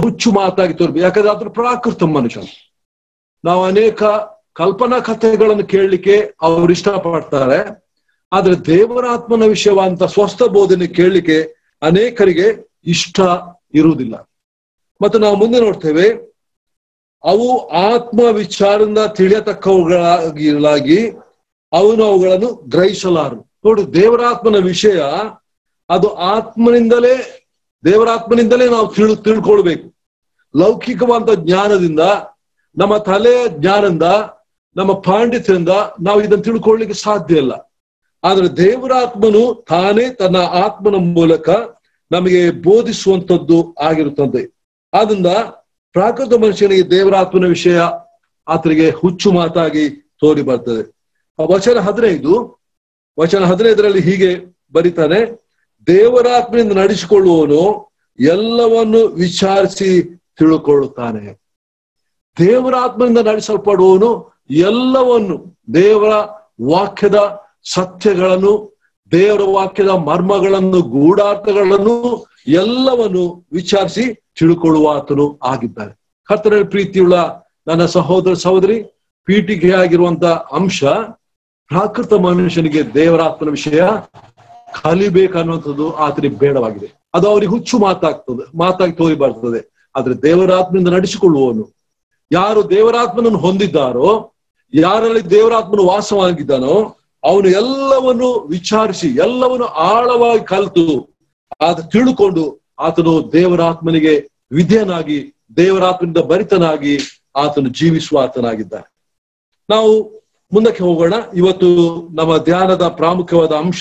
ಹುಚ್ಚು ಮಾತಾಗಿ ತೋರ್ಬೇಕು ಯಾಕಂದ್ರೆ ಅದ್ರ ಪ್ರಾಕೃತ ಮನುಷ್ಯ ನಾವು ಅನೇಕ ಕಲ್ಪನಾ ಕಥೆಗಳನ್ನು ಕೇಳಲಿಕ್ಕೆ ಅವ್ರು ಇಷ್ಟಪಡ್ತಾರೆ ಆದ್ರೆ ದೇವರಾತ್ಮನ ವಿಷಯವಂತ ಸ್ವಸ್ಥ ಬೋಧನೆ ಕೇಳಲಿಕ್ಕೆ ಅನೇಕರಿಗೆ ಇಷ್ಟ ಇರುವುದಿಲ್ಲ ಮತ್ತು ನಾವು ಮುಂದೆ ನೋಡ್ತೇವೆ ಅವು ಆತ್ಮ ವಿಚಾರದಿಂದ ತಿಳಿಯತಕ್ಕವುಗಳಾಗಿ ಅವನು ಅವುಗಳನ್ನು ಗ್ರಹಿಸಲಾರು ನೋಡು ದೇವರಾತ್ಮನ ವಿಷಯ ಅದು ಆತ್ಮನಿಂದಲೇ ದೇವರಾತ್ಮನಿಂದಲೇ ನಾವು ತಿಳು ತಿಳ್ಕೊಳ್ಬೇಕು ಲೌಕಿಕವಾದ ಜ್ಞಾನದಿಂದ ನಮ್ಮ ತಲೆಯ ಜ್ಞಾನದಿಂದ ನಮ್ಮ ಪಾಂಡಿತ್ಯದಿಂದ ನಾವು ಇದನ್ನು ತಿಳ್ಕೊಳ್ಳಿಕ್ಕೆ ಸಾಧ್ಯ ಇಲ್ಲ ಆದ್ರೆ ದೇವರಾತ್ಮನು ತಾನೇ ತನ್ನ ಆತ್ಮನ ಮೂಲಕ ನಮಗೆ ಬೋಧಿಸುವಂತದ್ದು ಆಗಿರುತ್ತದೆ ಆದ್ರಿಂದ ಪ್ರಾಕೃತ ಮನುಷ್ಯನಿಗೆ ದೇವರಾತ್ಮನ ವಿಷಯ ಆತನಿಗೆ ಹುಚ್ಚು ಮಾತಾಗಿ ತೋರಿ ಬರ್ತದೆ ಆ ವಚನ ಹದಿನೈದು ವಚನ ಹದಿನೈದರಲ್ಲಿ ಹೀಗೆ ಬರೀತಾನೆ ದೇವರಾತ್ಮನಿಂದ ನಡೆಸಿಕೊಳ್ಳುವವನು ಎಲ್ಲವನ್ನು ವಿಚಾರಿಸಿ ತಿಳ್ಕೊಳ್ಳುತ್ತಾನೆ ದೇವರಾತ್ಮನಿಂದ ನಡೆಸಲ್ಪಡುವವನು ಎಲ್ಲವನ್ನು ದೇವರ ವಾಕ್ಯದ ಸತ್ಯಗಳನ್ನು ದೇವರ ವಾಕ್ಯದ ಮರ್ಮಗಳನ್ನು ಗೂಢಾರ್ಥಗಳನ್ನು ಎಲ್ಲವನ್ನು ವಿಚಾರಿಸಿ ತಿಳ್ಕೊಳ್ಳುವ ಆತನು ಆಗಿದ್ದಾನೆ ಕರ್ತನ ಪ್ರೀತಿಯುಳ್ಳ ನನ್ನ ಸಹೋದರ ಸಹೋದರಿ ಪೀಠಿಗೆ ಆಗಿರುವಂತ ಅಂಶ ಪ್ರಾಕೃತ ಮನುಷ್ಯನಿಗೆ ದೇವರಾತ್ಮನ ವಿಷಯ ಕಲಿಬೇಕನ್ನುವಂಥದ್ದು ಆತನಿಗೆ ಬೇಡವಾಗಿದೆ ಅದು ಅವರಿಗೆ ಹುಚ್ಚು ಮಾತಾಗ್ತದೆ ಮಾತಾಗಿ ತೋರಿ ಬರ್ತದೆ ಆದ್ರೆ ದೇವರಾತ್ಮನಿಂದ ನಡೆಸಿಕೊಳ್ಳುವವನು ಯಾರು ದೇವರಾತ್ಮನನ್ನು ಹೊಂದಿದ್ದಾರೋ ಯಾರಲ್ಲಿ ದೇವರಾತ್ಮನು ವಾಸವಾಗಿದ್ದಾನೋ ಅವನು ಎಲ್ಲವನ್ನು ವಿಚಾರಿಸಿ ಎಲ್ಲವನ್ನು ಆಳವಾಗಿ ಕಲಿತು ಆತ ತಿಳ್ಕೊಂಡು ಆತನು ದೇವರಾತ್ಮನಿಗೆ ವಿಧೇಯನಾಗಿ ದೇವರಾತ್ಮನಿಂದ ಭರಿತನಾಗಿ ಆತನು ಜೀವಿಸುವ ಆತನಾಗಿದ್ದಾನೆ ನಾವು ಮುಂದಕ್ಕೆ ಹೋಗೋಣ ಇವತ್ತು ನಮ್ಮ ಧ್ಯಾನದ ಪ್ರಾಮುಖ್ಯವಾದ ಅಂಶ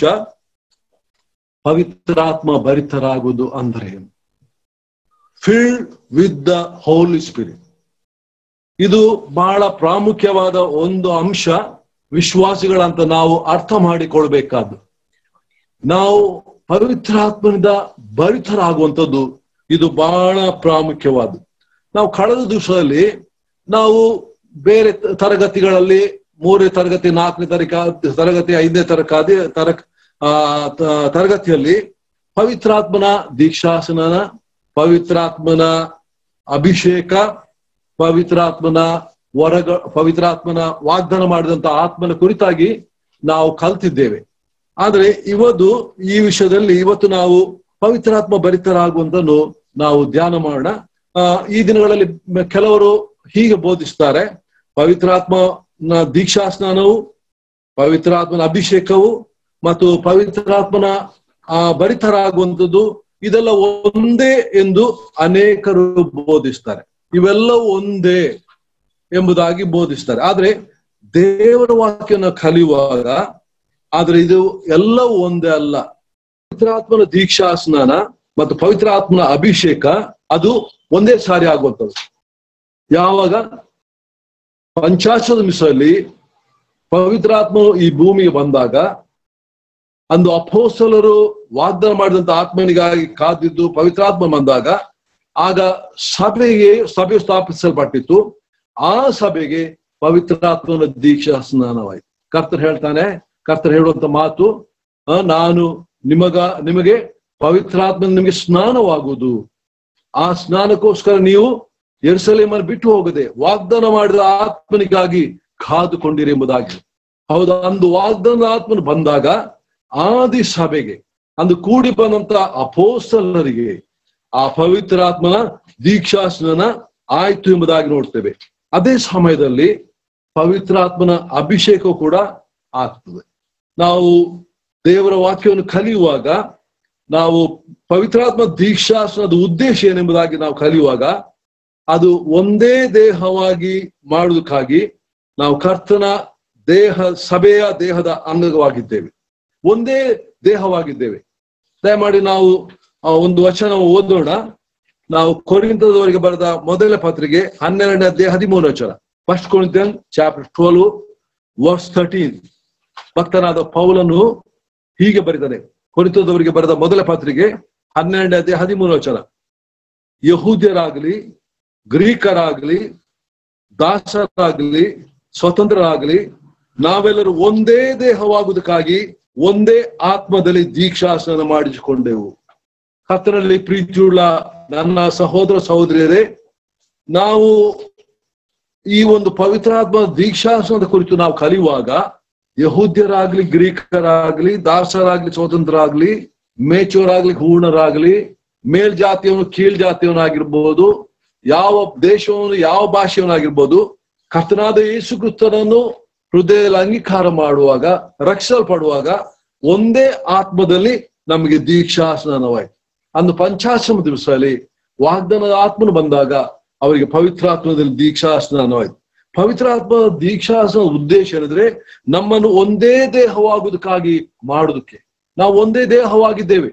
ಪವಿತ್ರಾತ್ಮ ಭರಿತರಾಗುವುದು ಅಂದರೆ filled with the holy spirit ಇದು ಬಹಳ ಪ್ರಾಮುಖ್ಯವಾದ ಒಂದು ಅಂಶ ವಿಶ್ವಾಸಿಗಳಂತ ನಾವು ಅರ್ಥ ಮಾಡಿಕೊಳ್ಬೇಕಾದ್ದು ನಾವು ಪವಿತ್ರಾತ್ಮನಿಂದ ಭರಿತರಾಗುವಂಥದ್ದು ಇದು ಬಹಳ ಪ್ರಾಮುಖ್ಯವಾದ ನಾವು ಕಳೆದ ದಿವಸದಲ್ಲಿ ನಾವು ಬೇರೆ ತರಗತಿಗಳಲ್ಲಿ ಮೂರನೇ ತರಗತಿ ನಾಲ್ಕನೇ ತರಕ ತರಗತಿ ಐದನೇ ತರಕಾದಿ ತರ ಆ ತರಗತಿಯಲ್ಲಿ ಪವಿತ್ರಾತ್ಮನ ದೀಕ್ಷಾಸನ ಪವಿತ್ರಾತ್ಮನ ಅಭಿಷೇಕ ಪವಿತ್ರಾತ್ಮನ ಹೊರಗ ಪವಿತ್ರಾತ್ಮನ ವಾಗ್ದಾನ ಮಾಡಿದಂತ ಆತ್ಮನ ಕುರಿತಾಗಿ ನಾವು ಕಲ್ತಿದ್ದೇವೆ ಆದ್ರೆ ಇವತ್ತು ಈ ವಿಷಯದಲ್ಲಿ ಇವತ್ತು ನಾವು ಪವಿತ್ರಾತ್ಮ ಭರಿತರಾಗುವಂತನ್ನು ನಾವು ಧ್ಯಾನ ಮಾಡೋಣ ಆ ಈ ದಿನಗಳಲ್ಲಿ ಕೆಲವರು ಹೀಗೆ ಬೋಧಿಸ್ತಾರೆ ಪವಿತ್ರಾತ್ಮನ ದೀಕ್ಷಾ ಸ್ನಾನವು ಪವಿತ್ರಾತ್ಮನ ಅಭಿಷೇಕವು ಮತ್ತು ಪವಿತ್ರಾತ್ಮನ ಆ ಭರಿತರಾಗುವಂಥದ್ದು ಇದೆಲ್ಲ ಒಂದೇ ಎಂದು ಅನೇಕರು ಬೋಧಿಸ್ತಾರೆ ಇವೆಲ್ಲವೂ ಒಂದೇ ಎಂಬುದಾಗಿ ಬೋಧಿಸ್ತಾರೆ ಆದ್ರೆ ದೇವರ ವಾಕ್ಯನ ಕಲಿಯುವಾಗ ಆದ್ರೆ ಇದು ಎಲ್ಲವೂ ಒಂದೇ ಅಲ್ಲ ಪವಿತ್ರಾತ್ಮನ ದೀಕ್ಷಾ ಸ್ನಾನ ಮತ್ತು ಪವಿತ್ರಾತ್ಮನ ಅಭಿಷೇಕ ಅದು ಒಂದೇ ಸಾರಿ ಆಗುವಂಥದ್ದು ಯಾವಾಗ ಪಂಚಾಶದ ಮಿಸಲ್ಲಿ ಪವಿತ್ರಾತ್ಮನು ಈ ಭೂಮಿಗೆ ಬಂದಾಗ ಅಂದು ಅಪೋಸ್ತಲರು ವಾಗ್ದಾನ ಮಾಡಿದಂತ ಆತ್ಮನಿಗಾಗಿ ಕಾದಿದ್ದು ಪವಿತ್ರಾತ್ಮ ಬಂದಾಗ ಆಗ ಸಭೆಗೆ ಸಭೆ ಸ್ಥಾಪಿಸಲ್ಪಟ್ಟಿತ್ತು ಆ ಸಭೆಗೆ ಪವಿತ್ರಾತ್ಮನ ದೀಕ್ಷಾ ಸ್ನಾನವಾಯಿತು ಕರ್ತರ್ ಹೇಳ್ತಾನೆ ಕರ್ತರ್ ಹೇಳುವಂತ ಮಾತು ನಾನು ನಿಮಗ ನಿಮಗೆ ಪವಿತ್ರಾತ್ಮ ನಿಮಗೆ ಸ್ನಾನವಾಗುವುದು ಆ ಸ್ನಾನಕ್ಕೋಸ್ಕರ ನೀವು ಎರ್ಸಲೇಮನ್ನು ಬಿಟ್ಟು ಹೋಗದೆ ವಾಗ್ದಾನ ಮಾಡಿದ ಆತ್ಮನಿಗಾಗಿ ಕಾದುಕೊಂಡಿರಿ ಎಂಬುದಾಗಿ ಹೌದಾ ಅಂದು ವಾಗ್ದಾನ ಆತ್ಮನ ಬಂದಾಗ ಆದಿ ಸಭೆಗೆ ಅಂದು ಕೂಡಿ ಬಂದಂತ ಅಪೋಸ್ತಲರಿಗೆ ಆ ಪವಿತ್ರಾತ್ಮನ ದೀಕ್ಷಾಸ್ನಾನ ಆಯ್ತು ಎಂಬುದಾಗಿ ನೋಡ್ತೇವೆ ಅದೇ ಸಮಯದಲ್ಲಿ ಪವಿತ್ರಾತ್ಮನ ಅಭಿಷೇಕ ಕೂಡ ಆಗ್ತದೆ ನಾವು ದೇವರ ವಾಕ್ಯವನ್ನು ಕಲಿಯುವಾಗ ನಾವು ಪವಿತ್ರಾತ್ಮ ದೀಕ್ಷಾಸನದ ಉದ್ದೇಶ ಏನೆಂಬುದಾಗಿ ನಾವು ಕಲಿಯುವಾಗ ಅದು ಒಂದೇ ದೇಹವಾಗಿ ಮಾಡುವುದಕ್ಕಾಗಿ ನಾವು ಕರ್ತನ ದೇಹ ಸಭೆಯ ದೇಹದ ಅಂಗವಾಗಿದ್ದೇವೆ ಒಂದೇ ದೇಹವಾಗಿದ್ದೇವೆ ದಯಮಾಡಿ ನಾವು ಒಂದು ವಚನ ಓದೋಣ ನಾವು ಕೊರಿಂತದವರಿಗೆ ಬರೆದ ಮೊದಲ ಪತ್ರಿಕೆ ಹನ್ನೆರಡನೇ ಅಧ್ಯಾಯ ಹದಿಮೂರು ವಚನ first Corinthian chapter twelve verse thirteen ಭಕ್ತನಾದ ಪೌಲನು ಹೀಗೆ ಬರೀತಾನೆ ಕೊರಿತದವರಿಗೆ ಬರೆದ ಮೊದಲ ಪತ್ರಿಕೆ ಹನ್ನೆರಡನೇ ಅಧ್ಯಾಯ ಹದಿಮೂರು ವಚನ ಯಹೂದ್ಯರಾಗಲಿ ಗ್ರೀಕರಾಗಲಿ ದಾಸರಾಗಲಿ ಸ್ವತಂತ್ರರಾಗಲಿ ನಾವೆಲ್ಲರೂ ಒಂದೇ ದೇಹವಾಗುವುದಕ್ಕಾಗಿ ಒಂದೇ ಆತ್ಮದಲ್ಲಿ ದೀಕ್ಷಾಸನ ಮಾಡಿಸಿಕೊಂಡೆವು ಕರ್ತನಲ್ಲಿ ಪ್ರೀತಿಯುಳ್ಳ ನನ್ನ ಸಹೋದರ ಸಹೋದರಿಯರೇ ನಾವು ಈ ಒಂದು ಪವಿತ್ರಾತ್ಮ ದೀಕ್ಷಾಸನದ ಕುರಿತು ನಾವು ಕಲಿಯುವಾಗ ಯಹೂದ್ಯರಾಗ್ಲಿ ಗ್ರೀಕರಾಗ್ಲಿ ದಾಸರಾಗ್ಲಿ ಸ್ವತಂತ್ರರಾಗ್ಲಿ ಮೇಚೋರಾಗ್ಲಿ ಹೂರ್ಣರಾಗ್ಲಿ ಮೇಲ್ಜಾತಿಯವನು ಕೀಳ್ ಜಾತಿಯವನಾಗಿರ್ಬೋದು ಯಾವ ದೇಶವನು ಯಾವ ಭಾಷೆಯವನಾಗಿರ್ಬೋದು ಕರ್ತನಾದ ಯೇಸು ಕ್ರಿಸ್ತನನ್ನು ಹೃದಯದಲ್ಲಿ ಅಂಗೀಕಾರ ಮಾಡುವಾಗ ರಕ್ಷಿಸಲ್ಪಡುವಾಗ ಒಂದೇ ಆತ್ಮದಲ್ಲಿ ನಮಗೆ ದೀಕ್ಷಾ ಸ್ನಾನವಾಯ್ತು ಅಂದು ಪಂಚಾಶ್ರಮ ದಿವಸದಲ್ಲಿ ವಾಗ್ದಾನದ ಆತ್ಮನು ಬಂದಾಗ ಅವರಿಗೆ ಪವಿತ್ರಾತ್ಮದಲ್ಲಿ ದೀಕ್ಷಾ ಸ್ನಾನವಾಯ್ತು ಪವಿತ್ರಾತ್ಮ ದೀಕ್ಷಾಸನ ಉದ್ದೇಶ ಏನಂದ್ರೆ ನಮ್ಮನ್ನು ಒಂದೇ ದೇಹವಾಗುವುದಕ್ಕಾಗಿ ಮಾಡುವುದಕ್ಕೆ ನಾವು ಒಂದೇ ದೇಹವಾಗಿದ್ದೇವೆ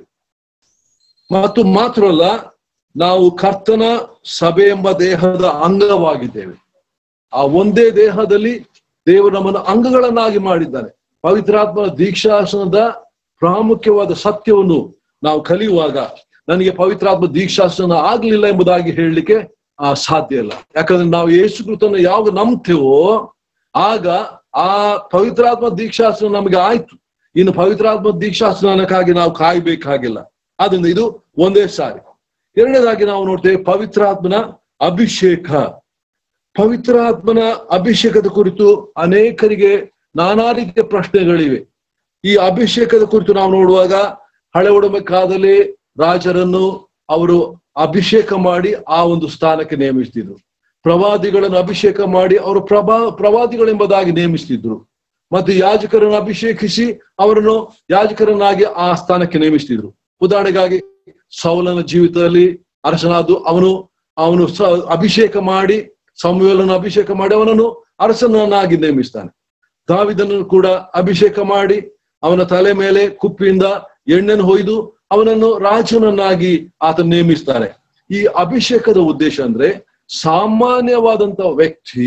ಮತ್ತು ಮಾತ್ರ ಅಲ್ಲ ನಾವು ಕರ್ತನ ಸಭೆ ಎಂಬ ದೇಹದ ಅಂಗವಾಗಿದ್ದೇವೆ ಆ ಒಂದೇ ದೇಹದಲ್ಲಿ ದೇವರು ನಮ್ಮನ್ನು ಅಂಗಗಳನ್ನಾಗಿ ಮಾಡಿದ್ದಾನೆ ಪವಿತ್ರಾತ್ಮನ ದೀಕ್ಷಾಸನದ ಪ್ರಾಮುಖ್ಯವಾದ ಸತ್ಯವನ್ನು ನಾವು ಕಲಿಯುವಾಗ ನನಗೆ ಪವಿತ್ರಾತ್ಮ ದೀಕ್ಷಾಸನ ಆಗ್ಲಿಲ್ಲ ಎಂಬುದಾಗಿ ಹೇಳಲಿಕ್ಕೆ ಆ ಸಾಧ್ಯ ಇಲ್ಲ ಯಾಕಂದ್ರೆ ನಾವು ಯೇಸು ಕೃತನ ಯಾವಾಗ ನಂಬ್ತೇವೋ ಆಗ ಆ ಪವಿತ್ರಾತ್ಮ ದೀಕ್ಷಾಸನ ನಮಗೆ ಆಯ್ತು ಇನ್ನು ಪವಿತ್ರಾತ್ಮ ದೀಕ್ಷಾಸ್ನಾನಕ್ಕಾಗಿ ನಾವು ಕಾಯ್ಬೇಕಾಗಿಲ್ಲ ಆದ್ರಿಂದ ಇದು ಒಂದೇ ಸಾರಿ ಎರಡನೇದಾಗಿ ನಾವು ನೋಡ್ತೇವೆ ಪವಿತ್ರಾತ್ಮನ ಅಭಿಷೇಕ ಪವಿತ್ರಾತ್ಮನ ಅಭಿಷೇಕದ ಕುರಿತು ಅನೇಕರಿಗೆ ನಾನಾ ರೀತಿಯ ಪ್ರಶ್ನೆಗಳಿವೆ ಈ ಅಭಿಷೇಕದ ಕುರಿತು ನಾವು ನೋಡುವಾಗ ಹಳೆ ಉಡಂಬ ಕಾಲದಲ್ಲಿ ರಾಜರನ್ನು ಅವರು ಅಭಿಷೇಕ ಮಾಡಿ ಆ ಒಂದು ಸ್ಥಾನಕ್ಕೆ ನೇಮಿಸ್ತಿದ್ರು ಪ್ರವಾದಿಗಳನ್ನು ಅಭಿಷೇಕ ಮಾಡಿ ಅವರು ಪ್ರಭಾ ಪ್ರವಾದಿಗಳೆಂಬುದಾಗಿ ನೇಮಿಸ್ತಿದ್ರು ಮತ್ತು ಯಾಜಕರನ್ನು ಅಭಿಷೇಕಿಸಿ ಅವರನ್ನು ಯಾಜಕರನ್ನಾಗಿ ಆ ಸ್ಥಾನಕ್ಕೆ ನೇಮಿಸ್ತಿದ್ರು ಉದಾಹರಣೆಗಾಗಿ ಸೌಲನ ಜೀವಿತದಲ್ಲಿ ಅರಸನಾದು ಅವನು ಅವನು ಸ ಅಭಿಷೇಕ ಮಾಡಿ ಸಮುವೇಲನ್ನು ಅಭಿಷೇಕ ಮಾಡಿ ಅವನನ್ನು ಅರಸನನ್ನಾಗಿ ನೇಮಿಸ್ತಾನೆ ದಾವಿದನನ್ನು ಕೂಡ ಅಭಿಷೇಕ ಮಾಡಿ ಅವನ ತಲೆ ಮೇಲೆ ಕುಪ್ಪಿಯಿಂದ ಎಣ್ಣೆನ್ನು ಹೊಯ್ದು ಅವನನ್ನು ರಾಜನನ್ನಾಗಿ ಆತ ನೇಮಿಸ್ತಾನೆ ಈ ಅಭಿಷೇಕದ ಉದ್ದೇಶ ಅಂದ್ರೆ ಸಾಮಾನ್ಯವಾದಂತ ವ್ಯಕ್ತಿ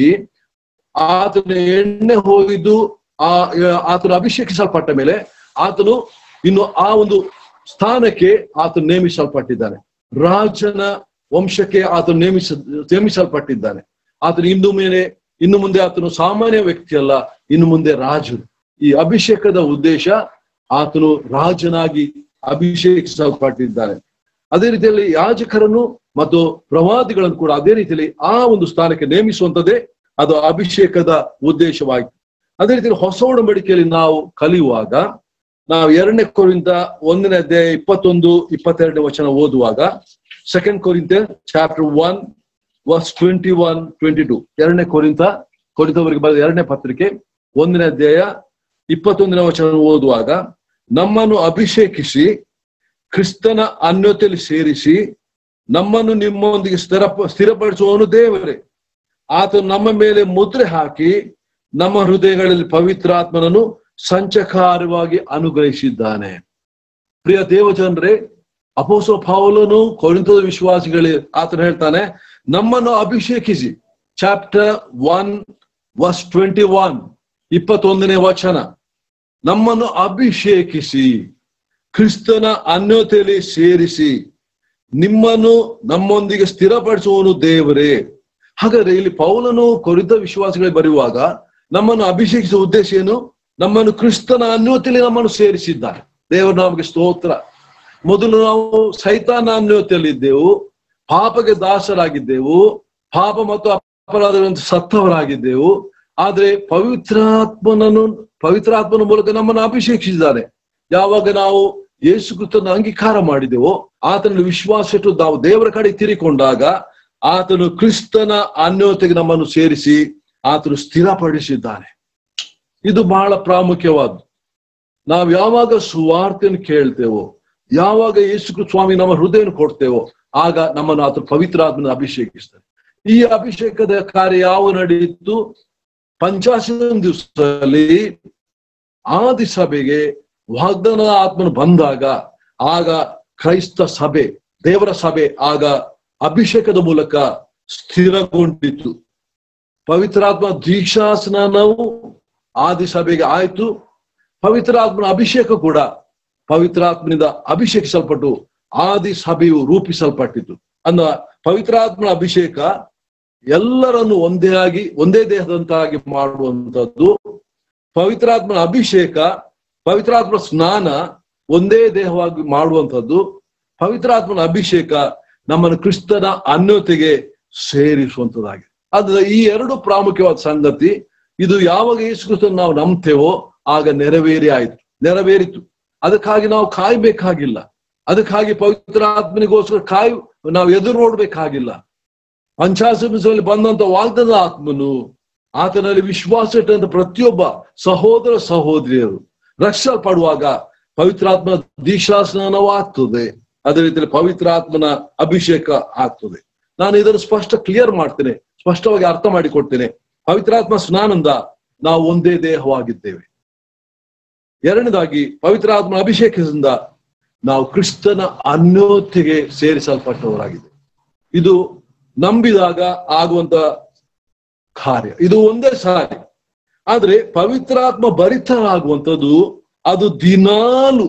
ಆತನ ಎಣ್ಣೆ ಹೋಗಿದ್ದು ಆ ಆತನು ಅಭಿಷೇಕಿಸಲ್ಪಟ್ಟ ಮೇಲೆ ಆತನು ಇನ್ನು ಆ ಒಂದು ಸ್ಥಾನಕ್ಕೆ ಆತನು ನೇಮಿಸಲ್ಪಟ್ಟಿದ್ದಾನೆ ರಾಜನ ವಂಶಕ್ಕೆ ಆತನು ನೇಮಿಸ ನೇಮಿಸಲ್ಪಟ್ಟಿದ್ದಾನೆ ಆತನು ಇನ್ನು ಮೇಲೆ ಇನ್ನು ಮುಂದೆ ಆತನು ಸಾಮಾನ್ಯ ವ್ಯಕ್ತಿ ಅಲ್ಲ ಇನ್ನು ಮುಂದೆ ರಾಜು ಈ ಅಭಿಷೇಕದ ಉದ್ದೇಶ ಆತನು ರಾಜನಾಗಿ ಅಭಿಷೇಕಿಸಲ್ಪಟ್ಟಿದ್ದಾನೆ ಅದೇ ರೀತಿಯಲ್ಲಿ ಯಾಜಕರನ್ನು ಮತ್ತು ಪ್ರವಾದಿಗಳನ್ನು ಕೂಡ ಅದೇ ರೀತಿಯಲ್ಲಿ ಆ ಒಂದು ಸ್ಥಾನಕ್ಕೆ ನೇಮಿಸುವಂತದ್ದೇ ಅದು ಅಭಿಷೇಕದ ಉದ್ದೇಶವಾಯಿತು ಅದೇ ರೀತಿಯಲ್ಲಿ ಹೊಸ ಒಡಂಬಡಿಕೆಯಲ್ಲಿ ನಾವು ಕಲಿಯುವಾಗ ನಾವು ಎರಡನೇ ಕೊರಿಂದ ಒಂದನೇ ಅಧ್ಯಾಯ ಇಪ್ಪತ್ತೊಂದು ಇಪ್ಪತ್ತೆರಡನೇ ವಚನ ಓದುವಾಗ second Corinth chapter one verse twenty one twenty two ಎರಡನೇ ಕೊರಿಂತ ಕೊರಿಂತವರಿಗೆ ಬರೆದ ಎರಡನೇ ಪತ್ರಿಕೆ ಒಂದನೇ ಅಧ್ಯಾಯ ಇಪ್ಪತ್ತೊಂದನೇ ವಚನ ಓದುವಾಗ ನಮ್ಮನ್ನು ಅಭಿಷೇಕಿಸಿ ಕ್ರಿಸ್ತನ ಅನ್ಯೋತೆಯಲ್ಲಿ ಸೇರಿಸಿ ನಮ್ಮನ್ನು ನಿಮ್ಮೊಂದಿಗೆ ಸ್ಥಿರ ಸ್ಥಿರಪಡಿಸುವವನು ದೇವರೇ ಆತನು ನಮ್ಮ ಮೇಲೆ ಮುದ್ರೆ ಹಾಕಿ ನಮ್ಮ ಹೃದಯಗಳಲ್ಲಿ ಪವಿತ್ರಾತ್ಮನನ್ನು ಸಂಚಕಾರವಾಗಿ ಅನುಗ್ರಹಿಸಿದ್ದಾನೆ ಪ್ರಿಯ ದೇವಜನರೇ ಅಪೋಸ ಪೌಲನು ಕೊರಿಂತದ ವಿಶ್ವಾಸಿಗಳೇ ಆತನು ಹೇಳ್ತಾನೆ ನಮ್ಮನ್ನು ಅಭಿಷೇಕಿಸಿ chapter one verse twenty one ಇಪ್ಪತ್ತೊಂದನೇ ವಚನ ನಮ್ಮನ್ನು ಅಭಿಷೇಕಿಸಿ ಕ್ರಿಸ್ತನ ಅನ್ಯೋತೆಯಲ್ಲಿ ಸೇರಿಸಿ ನಿಮ್ಮನ್ನು ನಮ್ಮೊಂದಿಗೆ ಸ್ಥಿರಪಡಿಸುವವನು ದೇವರೇ ಹಾಗಾದ್ರೆ ಇಲ್ಲಿ ಪೌಲನು ಕೊರಿತ ವಿಶ್ವಾಸಿಗಳಿಗೆ ಬರೆಯುವಾಗ ನಮ್ಮನ್ನು ಅಭಿಷೇಕಿಸುವ ಉದ್ದೇಶ ಏನು ನಮ್ಮನ್ನು ಕ್ರಿಸ್ತನ ಅನ್ಯೋತೆಯಲ್ಲಿ ನಮ್ಮನ್ನು ಸೇರಿಸಿದ್ದಾರೆ ದೇವರು ನಮಗೆ ಸ್ತೋತ್ರ ಮೊದಲು ನಾವು ಸೈತಾನ ಅನ್ಯೋತೆಯಲ್ಲಿ ಇದ್ದೆವು ಪಾಪಗೆ ದಾಸರಾಗಿದ್ದೆವು ಪಾಪ ಮತ್ತು ಅಪರಾಧಗಳನ್ನು ಸತ್ತವರಾಗಿದ್ದೆವು ಆದ್ರೆ ಪವಿತ್ರಾತ್ಮನನ್ನು ಪವಿತ್ರಾತ್ಮನ ಮೂಲಕ ನಮ್ಮನ್ನು ಅಭಿಷೇಕಿಸಿದ್ದಾರೆ ಯಾವಾಗ ನಾವು ಯೇಸು ಕ್ರಿಸ್ತನ ಅಂಗೀಕಾರ ಮಾಡಿದೆವೋ ಆತನ ವಿಶ್ವಾಸ ಇಟ್ಟು ನಾವು ದೇವರ ಕಡೆ ತಿರಿಕೊಂಡಾಗ ಆತನು ಕ್ರಿಸ್ತನ ಅನ್ಯೋತೆಗೆ ನಮ್ಮನ್ನು ಸೇರಿಸಿ ಆತನು ಸ್ಥಿರಪಡಿಸಿದ್ದಾನೆ ಇದು ಬಹಳ ಪ್ರಾಮುಖ್ಯವಾದ್ದು ನಾವು ಯಾವಾಗ ಸುವಾರ್ತೆಯನ್ನು ಕೇಳ್ತೇವೋ ಯಾವಾಗ ಯೇಸು ಸ್ವಾಮಿ ನಮ್ಮ ಹೃದಯನ ಕೊಡ್ತೇವೋ ಆಗ ನಮ್ಮನ್ನು ಆತ ಪವಿತ್ರಾತ್ಮನ ಅಭಿಷೇಕಿಸ್ತಾರೆ ಈ ಅಭಿಷೇಕದ ಕಾರ್ಯ ಯಾವ ನಡೆಯಿತು ಪಂಚಾಶನ ದಿವಸದಲ್ಲಿ ಆದಿ ಸಭೆಗೆ ವಾಗ್ದಾನದ ಆತ್ಮನು ಬಂದಾಗ ಆಗ ಕ್ರೈಸ್ತ ಸಭೆ ದೇವರ ಸಭೆ ಆಗ ಅಭಿಷೇಕದ ಮೂಲಕ ಸ್ಥಿರಗೊಂಡಿತು ಪವಿತ್ರಾತ್ಮ ದೀಕ್ಷಾ ಸ್ನಾನವು ಆದಿ ಸಭೆಗೆ ಆಯ್ತು ಪವಿತ್ರಾತ್ಮನ ಅಭಿಷೇಕ ಕೂಡ ಪವಿತ್ರಾತ್ಮನಿಂದ ಅಭಿಷೇಕಿಸಲ್ಪಟ್ಟು ಆದಿ ಸಭೆಯು ರೂಪಿಸಲ್ಪಟ್ಟಿತು ಅಂದ ಪವಿತ್ರಾತ್ಮನ ಅಭಿಷೇಕ ಎಲ್ಲರನ್ನು ಒಂದೇ ಆಗಿ ಒಂದೇ ದೇಹದಂತಾಗಿ ಮಾಡುವಂಥದ್ದು ಪವಿತ್ರಾತ್ಮನ ಅಭಿಷೇಕ ಪವಿತ್ರಾತ್ಮ ಸ್ನಾನ ಒಂದೇ ದೇಹವಾಗಿ ಮಾಡುವಂಥದ್ದು ಪವಿತ್ರಾತ್ಮನ ಅಭಿಷೇಕ ನಮ್ಮನ್ನು ಕ್ರಿಸ್ತನ ಅನ್ಯೋತೆಗೆ ಸೇರಿಸುವಂತದ್ದಾಗಿದೆ ಆದ್ರೆ ಈ ಎರಡು ಪ್ರಾಮುಖ್ಯವಾದ ಸಂಗತಿ ಇದು ಯಾವಾಗ ಯೇಸು ಕ್ರಿಸ್ತನ ನಾವು ನಂಬ್ತೇವೋ ಆಗ ನೆರವೇರಿ ಆಯ್ತು ನೆರವೇರಿತು ಅದಕ್ಕಾಗಿ ನಾವು ಕಾಯ್ಬೇಕಾಗಿಲ್ಲ ಅದಕ್ಕಾಗಿ ಪವಿತ್ರ ಆತ್ಮನಿಗೋಸ್ಕರ ಕಾಯ್ ನಾವು ಎದುರು ನೋಡ್ಬೇಕಾಗಿಲ್ಲ ಪಂಚಾಸಮಿಸಲ್ಲಿ ಬಂದಂತ ವಾಗ್ದಾನ ಆತ್ಮನು ಆತನಲ್ಲಿ ವಿಶ್ವಾಸ ಇಟ್ಟಂತ ಪ್ರತಿಯೊಬ್ಬ ಸಹೋದರ ಸಹೋದರಿಯರು ರಕ್ಷಲ್ಪಡುವಾಗ ಪವಿತ್ರಾತ್ಮನ ದೀಕ್ಷಾಸ್ನಾನವೂ ಆಗ್ತದೆ ಅದೇ ರೀತಿಯಲ್ಲಿ ಪವಿತ್ರಾತ್ಮನ ಅಭಿಷೇಕ ಆಗ್ತದೆ ನಾನು ಇದನ್ನು ಸ್ಪಷ್ಟ ಕ್ಲಿಯರ್ ಮಾಡ್ತೇನೆ ಸ್ಪಷ್ಟವಾಗಿ ಅರ್ಥ ಮಾಡಿಕೊಡ್ತೇನೆ ಪವಿತ್ರಾತ್ಮ ಸ್ನಾನದಿಂದ ನಾವು ಒಂದೇ ದೇಹವಾಗಿದ್ದೇವೆ ಎರಡನೇದಾಗಿ ಪವಿತ್ರಾತ್ಮ ಅಭಿಷೇಕದಿಂದ ನಾವು ಕ್ರಿಸ್ತನ ಅನ್ಯೋತೆಗೆ ಸೇರಿಸಲ್ಪಟ್ಟವರಾಗಿದೆ ಇದು ನಂಬಿದಾಗ ಆಗುವಂತ ಕಾರ್ಯ ಇದು ಒಂದೇ ಸಾರಿ ಆದ್ರೆ ಪವಿತ್ರಾತ್ಮ ಭರಿತರಾಗುವಂಥದ್ದು ಅದು ದಿನಾಲು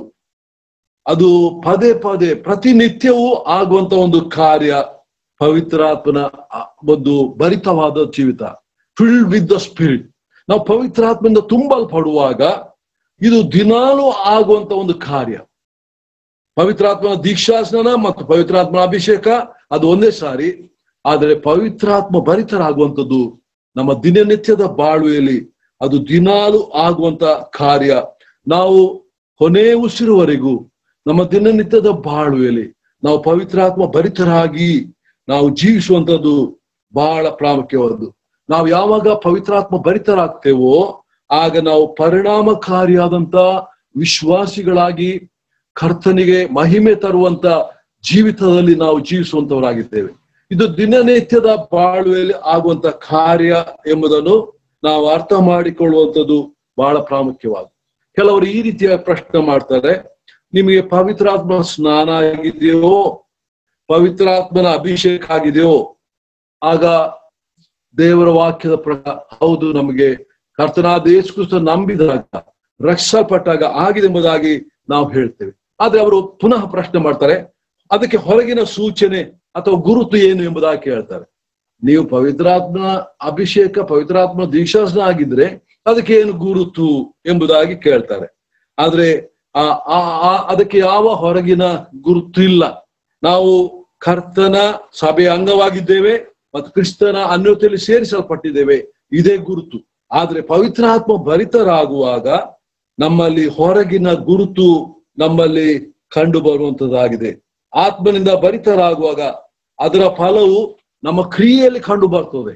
ಅದು ಪದೇ ಪದೇ ಪ್ರತಿನಿತ್ಯವೂ ಆಗುವಂತ ಒಂದು ಕಾರ್ಯ ಪವಿತ್ರಾತ್ಮನ ಒಂದು ಭರಿತವಾದ ಜೀವಿತ ಫಿಲ್ಡ್ ವಿತ್ ದ ಸ್ಪಿರಿಟ್ ನಾವು ಪವಿತ್ರಾತ್ಮದಿಂದ ತುಂಬಲ್ಪಡುವಾಗ ಇದು ದಿನಾಲೂ ಆಗುವಂತ ಒಂದು ಕಾರ್ಯ ಪವಿತ್ರಾತ್ಮನ ದೀಕ್ಷಾಸ್ನಾನ ಮತ್ತು ಪವಿತ್ರಾತ್ಮನ ಅಭಿಷೇಕ ಅದು ಒಂದೇ ಸಾರಿ ಆದರೆ ಪವಿತ್ರಾತ್ಮ ಭರಿತರಾಗುವಂಥದ್ದು ನಮ್ಮ ದಿನನಿತ್ಯದ ಬಾಳುವೆಯಲ್ಲಿ ಅದು ದಿನಾಲು ಆಗುವಂತ ಕಾರ್ಯ ನಾವು ಕೊನೆ ಉಸಿರುವರೆಗೂ ನಮ್ಮ ದಿನನಿತ್ಯದ ಬಾಳುವೆಯಲ್ಲಿ ನಾವು ಪವಿತ್ರಾತ್ಮ ಭರಿತರಾಗಿ ನಾವು ಜೀವಿಸುವಂಥದ್ದು ಬಹಳ ಪ್ರಾಮುಖ್ಯವಾದದ್ದು ನಾವು ಯಾವಾಗ ಪವಿತ್ರಾತ್ಮ ಭರಿತರಾಗ್ತೇವೋ ಆಗ ನಾವು ಪರಿಣಾಮಕಾರಿಯಾದಂತ ವಿಶ್ವಾಸಿಗಳಾಗಿ ಕರ್ತನಿಗೆ ಮಹಿಮೆ ತರುವಂತ ಜೀವಿತದಲ್ಲಿ ನಾವು ಜೀವಿಸುವಂತವರಾಗಿದ್ದೇವೆ ಇದು ದಿನನಿತ್ಯದ ಬಾಳುವೆಯಲ್ಲಿ ಆಗುವಂತ ಕಾರ್ಯ ಎಂಬುದನ್ನು ನಾವು ಅರ್ಥ ಮಾಡಿಕೊಳ್ಳುವಂಥದ್ದು ಬಹಳ ಪ್ರಾಮುಖ್ಯವಾದ ಕೆಲವರು ಈ ರೀತಿಯ ಪ್ರಶ್ನೆ ಮಾಡ್ತಾರೆ ನಿಮಗೆ ಪವಿತ್ರಾತ್ಮ ಸ್ನಾನ ಆಗಿದೆಯೋ ಪವಿತ್ರಾತ್ಮನ ಅಭಿಷೇಕ ಆಗಿದೆಯೋ ಆಗ ದೇವರ ವಾಕ್ಯದ ಪ್ರಕಾರ ಹೌದು ನಮಗೆ ಕರ್ತನಾದ ಯೇಸು ಕ್ರಿಸ್ತ ನಂಬಿದಾಗ ರಕ್ಷಲ್ಪಟ್ಟಾಗ ಆಗಿದೆ ಎಂಬುದಾಗಿ ನಾವು ಹೇಳ್ತೇವೆ ಆದ್ರೆ ಅವರು ಪುನಃ ಪ್ರಶ್ನೆ ಮಾಡ್ತಾರೆ ಅದಕ್ಕೆ ಹೊರಗಿನ ಸೂಚನೆ ಅಥವಾ ಗುರುತು ಏನು ಎಂಬುದಾಗಿ ಕೇಳ್ತಾರೆ ನೀವು ಪವಿತ್ರಾತ್ಮ ಅಭಿಷೇಕ ಪವಿತ್ರಾತ್ಮ ದೀಕ್ಷಾಸನ ಆಗಿದ್ರೆ ಅದಕ್ಕೆ ಏನು ಗುರುತು ಎಂಬುದಾಗಿ ಕೇಳ್ತಾರೆ ಆದ್ರೆ ಆ ಅದಕ್ಕೆ ಯಾವ ಹೊರಗಿನ ಗುರುತು ಇಲ್ಲ ನಾವು ಕರ್ತನ ಸಭೆಯ ಅಂಗವಾಗಿದ್ದೇವೆ ಮತ್ತು ಕ್ರಿಸ್ತನ ಅನ್ಯೋತೆಯಲ್ಲಿ ಸೇರಿಸಲ್ಪಟ್ಟಿದ್ದೇವೆ ಇದೇ ಗುರುತು ಆದ್ರೆ ಪವಿತ್ರಾತ್ಮ ಭರಿತರಾಗುವಾಗ ನಮ್ಮಲ್ಲಿ ಹೊರಗಿನ ಗುರುತು ನಮ್ಮಲ್ಲಿ ಕಂಡು ಬರುವಂತದ್ದಾಗಿದೆ ಆತ್ಮನಿಂದ ಭರಿತರಾಗುವಾಗ ಅದರ ಫಲವು ನಮ್ಮ ಕ್ರಿಯೆಯಲ್ಲಿ ಕಂಡು ಬರ್ತದೆ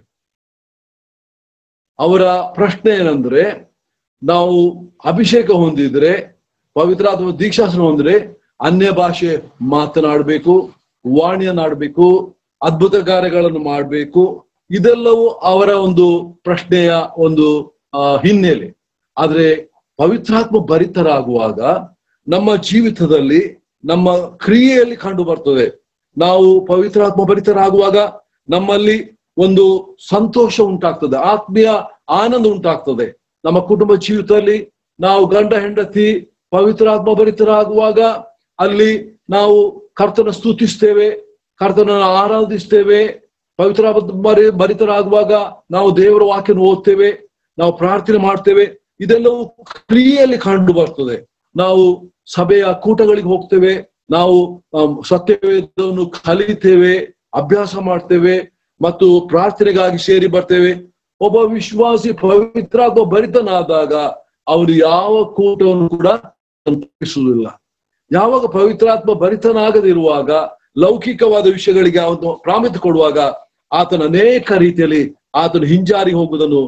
ಅವರ ಪ್ರಶ್ನೆ ಏನಂದ್ರೆ ನಾವು ಅಭಿಷೇಕ ಹೊಂದಿದ್ರೆ ಪವಿತ್ರಾತ್ಮ ದೀಕ್ಷಾಸನ ಹೊಂದಿದ್ರೆ ಅನ್ಯ ಭಾಷೆ ಮಾತನಾಡಬೇಕು ವಾಣಿಯನ್ನಾಡಬೇಕು ಅದ್ಭುತ ಕಾರ್ಯಗಳನ್ನು ಮಾಡಬೇಕು ಇದೆಲ್ಲವೂ ಅವರ ಒಂದು ಪ್ರಶ್ನೆಯ ಒಂದು ಹಿನ್ನೆಲೆ ಆದ್ರೆ ಪವಿತ್ರಾತ್ಮ ಭರಿತರಾಗುವಾಗ ನಮ್ಮ ಜೀವಿತದಲ್ಲಿ ನಮ್ಮ ಕ್ರಿಯೆಯಲ್ಲಿ ಕಂಡು ಬರ್ತದೆ ನಾವು ಪವಿತ್ರಾತ್ಮ ಭರಿತರಾಗುವಾಗ ನಮ್ಮಲ್ಲಿ ಒಂದು ಸಂತೋಷ ಉಂಟಾಗ್ತದೆ ಆತ್ಮೀಯ ಆನಂದ ಉಂಟಾಗ್ತದೆ ನಮ್ಮ ಕುಟುಂಬ ಜೀವಿತದಲ್ಲಿ ನಾವು ಗಂಡ ಹೆಂಡತಿ ಪವಿತ್ರಾತ್ಮ ಭರಿತರಾಗುವಾಗ ಅಲ್ಲಿ ನಾವು ಕರ್ತನ ಸ್ತುತಿಸ್ತೇವೆ ಕರ್ತನನ್ನು ಆರಾಧಿಸ್ತೇವೆ ಪವಿತ್ರ ಭರಿತರಾಗುವಾಗ ನಾವು ದೇವರ ವಾಕ್ಯನ ಓದ್ತೇವೆ ನಾವು ಪ್ರಾರ್ಥನೆ ಮಾಡ್ತೇವೆ ಇದೆಲ್ಲವೂ ಕ್ರಿಯೆಯಲ್ಲಿ ಕಂಡು ಬರ್ತದೆ ನಾವು ಸಭೆಯ ಕೂಟಗಳಿಗೆ ಹೋಗ್ತೇವೆ ನಾವು ಸತ್ಯವೇದವನ್ನು ಕಲಿತೇವೆ ಅಭ್ಯಾಸ ಮಾಡ್ತೇವೆ ಮತ್ತು ಪ್ರಾರ್ಥನೆಗಾಗಿ ಸೇರಿ ಬರ್ತೇವೆ ಒಬ್ಬ ವಿಶ್ವಾಸಿ ಪವಿತ್ರಾತ್ಮ ಭರಿತನಾದಾಗ ಅವನು ಯಾವ ಕೂಟವನ್ನು ಕೂಡ ಸಂತೋಷಿಸುವುದಿಲ್ಲ ಯಾವಾಗ ಪವಿತ್ರಾತ್ಮ ಭರಿತನಾಗದಿರುವಾಗ ಲೌಕಿಕವಾದ ವಿಷಯಗಳಿಗೆ ಅವನು ಪ್ರಾಮುಖ್ಯತೆ ಕೊಡುವಾಗ ಆತನ ಅನೇಕ ರೀತಿಯಲ್ಲಿ ಆತನು ಹಿಂಜಾರಿ ಹೋಗುವುದನ್ನು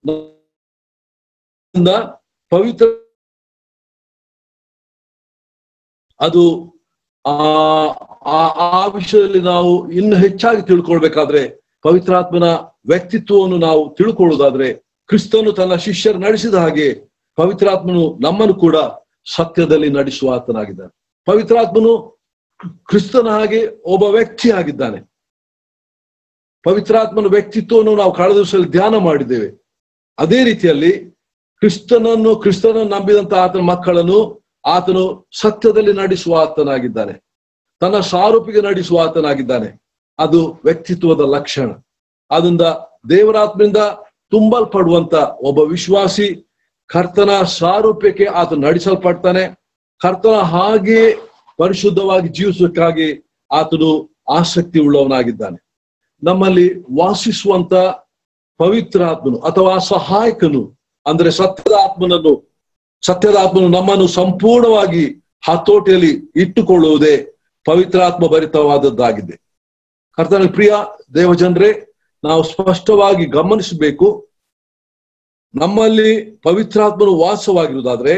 ಪವಿತ್ರ ಅದು ಆ ಆ ವಿಷಯದಲ್ಲಿ ನಾವು ಇನ್ನು ಹೆಚ್ಚಾಗಿ ತಿಳ್ಕೊಳ್ಬೇಕಾದ್ರೆ ಪವಿತ್ರಾತ್ಮನ ವ್ಯಕ್ತಿತ್ವವನ್ನು ನಾವು ತಿಳ್ಕೊಳ್ಳುವುದಾದ್ರೆ ಕ್ರಿಸ್ತನು ತನ್ನ ಶಿಷ್ಯರು ನಡೆಸಿದ ಹಾಗೆ ಪವಿತ್ರಾತ್ಮನು ನಮ್ಮನ್ನು ಕೂಡ ಸತ್ಯದಲ್ಲಿ ನಡೆಸುವ ಆತನಾಗಿದ್ದಾನೆ ಪವಿತ್ರಾತ್ಮನು ಕ್ರಿಸ್ತನ ಹಾಗೆ ಒಬ್ಬ ವ್ಯಕ್ತಿ ಆಗಿದ್ದಾನೆ ಪವಿತ್ರಾತ್ಮನ ವ್ಯಕ್ತಿತ್ವವನ್ನು ನಾವು ಕಳೆದ ದಿವಸದಲ್ಲಿ ಧ್ಯಾನ ಮಾಡಿದ್ದೇವೆ ಅದೇ ರೀತಿಯಲ್ಲಿ ಕ್ರಿಸ್ತನನ್ನು ಕ್ರಿಸ್ತನನ್ನು ನಂಬಿದಂತ ಆತನ ಮಕ್ಕಳನ್ನು ಆತನು ಸತ್ಯದಲ್ಲಿ ನಡೆಸುವ ಆತನಾಗಿದ್ದಾನೆ ತನ್ನ ಸಾರೂಪಿಗೆ ನಡೆಸುವ ಆತನಾಗಿದ್ದಾನೆ ಅದು ವ್ಯಕ್ತಿತ್ವದ ಲಕ್ಷಣ ಅದರಿಂದ ದೇವರಾತ್ಮದಿಂದ ತುಂಬಲ್ಪಡುವಂತ ಒಬ್ಬ ವಿಶ್ವಾಸಿ ಕರ್ತನ ಸಾರೂಪ್ಯಕ್ಕೆ ಆತ ನಡೆಸಲ್ಪಡ್ತಾನೆ ಕರ್ತನ ಹಾಗೆ ಪರಿಶುದ್ಧವಾಗಿ ಜೀವಿಸೋಕ್ಕಾಗಿ ಆತನು ಆಸಕ್ತಿ ಉಳ್ಳವನಾಗಿದ್ದಾನೆ ನಮ್ಮಲ್ಲಿ ವಾಸಿಸುವಂತ ಪವಿತ್ರ ಆತ್ಮನು ಅಥವಾ ಸಹಾಯಕನು ಅಂದ್ರೆ ಸತ್ಯದ ಆತ್ಮನನ್ನು ಸತ್ಯದ ಆತ್ಮನು ನಮ್ಮನ್ನು ಸಂಪೂರ್ಣವಾಗಿ ಹತೋಟಿಯಲ್ಲಿ ಇಟ್ಟುಕೊಳ್ಳುವುದೇ ಪವಿತ್ರಾತ್ಮ ಭರಿತವಾದದ್ದಾಗಿದೆ ಕರ್ತನ ಪ್ರಿಯ ದೇವಜನರೇ ನಾವು ಸ್ಪಷ್ಟವಾಗಿ ಗಮನಿಸಬೇಕು ನಮ್ಮಲ್ಲಿ ಪವಿತ್ರಾತ್ಮನು ವಾಸವಾಗಿರುವುದಾದ್ರೆ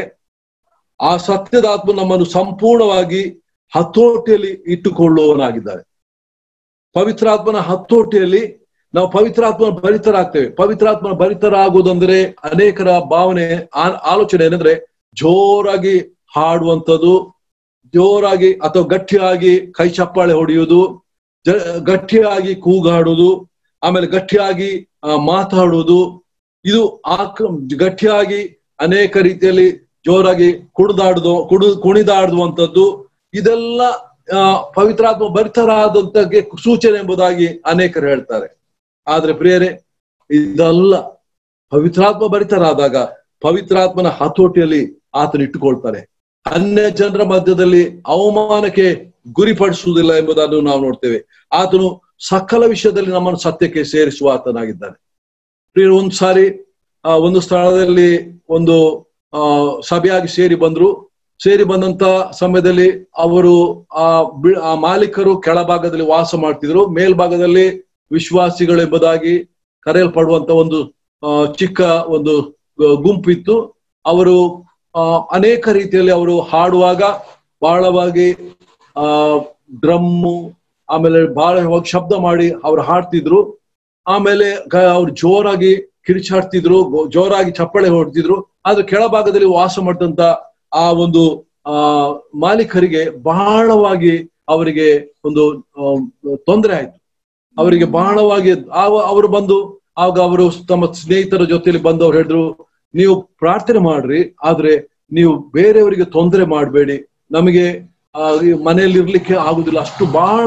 ಆ ಸತ್ಯದ ಆತ್ಮ ನಮ್ಮನ್ನು ಸಂಪೂರ್ಣವಾಗಿ ಹತೋಟಿಯಲ್ಲಿ ಇಟ್ಟುಕೊಳ್ಳುವವನಾಗಿದ್ದಾರೆ ಪವಿತ್ರಾತ್ಮನ ಹತೋಟಿಯಲ್ಲಿ ನಾವು ಪವಿತ್ರಾತ್ಮನ ಭರಿತರಾಗ್ತೇವೆ ಪವಿತ್ರಾತ್ಮನ ಭರಿತರಾಗುವುದಂದ್ರೆ ಅನೇಕರ ಭಾವನೆ ಆಲೋಚನೆ ಏನಂದ್ರೆ ಜೋರಾಗಿ ಹಾಡುವಂಥದ್ದು ಜೋರಾಗಿ ಅಥವಾ ಗಟ್ಟಿಯಾಗಿ ಕೈ ಚಪ್ಪಾಳೆ ಹೊಡೆಯುವುದು ಜ ಗಟ್ಟಿಯಾಗಿ ಕೂಗಾಡುವುದು ಆಮೇಲೆ ಗಟ್ಟಿಯಾಗಿ ಮಾತಾಡುವುದು ಇದು ಆಕ್ ಗಟ್ಟಿಯಾಗಿ ಅನೇಕ ರೀತಿಯಲ್ಲಿ ಜೋರಾಗಿ ಕುಣಿದಾಡುದು ಕುಡು ಕುಣಿದಾಡುವಂಥದ್ದು ಇದೆಲ್ಲ ಪವಿತ್ರಾತ್ಮ ಭರಿತರಾದಂತ ಸೂಚನೆ ಎಂಬುದಾಗಿ ಅನೇಕರು ಹೇಳ್ತಾರೆ ಆದ್ರೆ ಪ್ರಿಯರೇ ಇದಲ್ಲ ಪವಿತ್ರಾತ್ಮ ಭರಿತರಾದಾಗ ಪವಿತ್ರಾತ್ಮನ ಹತೋಟಿಯಲ್ಲಿ ಆತನ ಇಟ್ಟುಕೊಳ್ತಾರೆ ಅನ್ಯ ಜನರ ಮಧ್ಯದಲ್ಲಿ ಅವಮಾನಕ್ಕೆ ಗುರಿಪಡಿಸುವುದಿಲ್ಲ ಎಂಬುದನ್ನು ನಾವು ನೋಡ್ತೇವೆ ಆತನು ಸಕಲ ವಿಷಯದಲ್ಲಿ ನಮ್ಮನ್ನು ಸತ್ಯಕ್ಕೆ ಸೇರಿಸುವ ಆತನಾಗಿದ್ದಾನೆ ಪ್ರಿಯರು ಒಂದು ಸಾರಿ ಆ ಒಂದು ಸ್ಥಳದಲ್ಲಿ ಒಂದು ಆ ಸಭೆಯಾಗಿ ಸೇರಿ ಬಂದ್ರು ಸೇರಿ ಬಂದಂತ ಸಮಯದಲ್ಲಿ ಅವರು ಆ ಆ ಮಾಲೀಕರು ಕೆಳಭಾಗದಲ್ಲಿ ವಾಸ ಮಾಡ್ತಿದ್ರು ಮೇಲ್ಭಾಗದಲ್ಲಿ ವಿಶ್ವಾಸಿಗಳು ಎಂಬುದಾಗಿ ಕರೆಯಲ್ಪಡುವಂತ ಒಂದು ಚಿಕ್ಕ ಒಂದು ಗುಂಪಿತ್ತು ಅವರು ಆ ಅನೇಕ ರೀತಿಯಲ್ಲಿ ಅವರು ಹಾಡುವಾಗ ಬಹಳವಾಗಿ ಆ ಡ್ರಮ್ಮು ಆಮೇಲೆ ಬಹಳ ಶಬ್ದ ಮಾಡಿ ಅವ್ರು ಹಾಡ್ತಿದ್ರು ಆಮೇಲೆ ಅವ್ರು ಜೋರಾಗಿ ಕಿರಿಚಾಡ್ತಿದ್ರು ಜೋರಾಗಿ ಚಪ್ಪಳೆ ಹೊಡ್ತಿದ್ರು ಆದ್ರೆ ಕೆಳಭಾಗದಲ್ಲಿ ವಾಸ ಮಾಡಿದಂತ ಆ ಒಂದು ಆ ಮಾಲೀಕರಿಗೆ ಬಹಳವಾಗಿ ಅವರಿಗೆ ಒಂದು ತೊಂದರೆ ಆಯ್ತು ಅವರಿಗೆ ಬಹಳವಾಗಿ ಅವರು ಬಂದು ಆಗ ಅವರು ತಮ್ಮ ಸ್ನೇಹಿತರ ಜೊತೆಲಿ ಬಂದು ಅವ್ರು ಹೇಳಿದ್ರು ನೀವು ಪ್ರಾರ್ಥನೆ ಮಾಡ್ರಿ ಆದ್ರೆ ನೀವು ಬೇರೆಯವರಿಗೆ ತೊಂದರೆ ಮಾಡಬೇಡಿ ನಮಗೆ ಆ ಮನೆಯಲ್ಲಿ ಇರ್ಲಿಕ್ಕೆ ಆಗುದಿಲ್ಲ ಅಷ್ಟು ಬಹಳ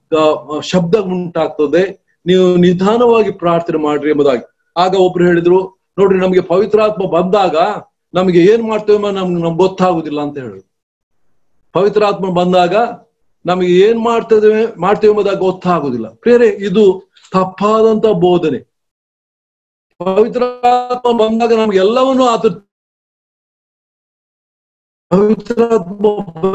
ಶಬ್ದ ಉಂಟಾಗ್ತದೆ ನೀವು ನಿಧಾನವಾಗಿ ಪ್ರಾರ್ಥನೆ ಮಾಡ್ರಿ ಎಂಬುದಾಗಿ ಆಗ ಒಬ್ರು ಹೇಳಿದ್ರು ನೋಡ್ರಿ ನಮಗೆ ಪವಿತ್ರಾತ್ಮ ಬಂದಾಗ ನಮಗೆ ಏನ್ ಮಾಡ್ತೇವೆ ನಮ್ಗೆ ನಮ್ಗೆ ಗೊತ್ತಾಗುದಿಲ್ಲ ಅಂತ ಹೇಳಿದ್ರು ಪವಿತ್ರಾತ್ಮ ಬಂದಾಗ ನಮಗೆ ಏನ್ ಮಾಡ್ತಿದ್ದೇವೆ ಮಾಡ್ತೇವೆ ಎಂಬುದಾಗ ಗೊತ್ತಾಗುದಿಲ್ಲ ಪ್ರೇರೆ ಇದು ತಪ್ಪಾದಂತ ಬೋಧನೆ ಪವಿತ್ರಾತ್ಮ ಬಂದಾಗ ನಮ್ಗೆ ಎಲ್ಲವನ್ನೂ ಆತ ಪವಿತ್ರಾತ್ಮ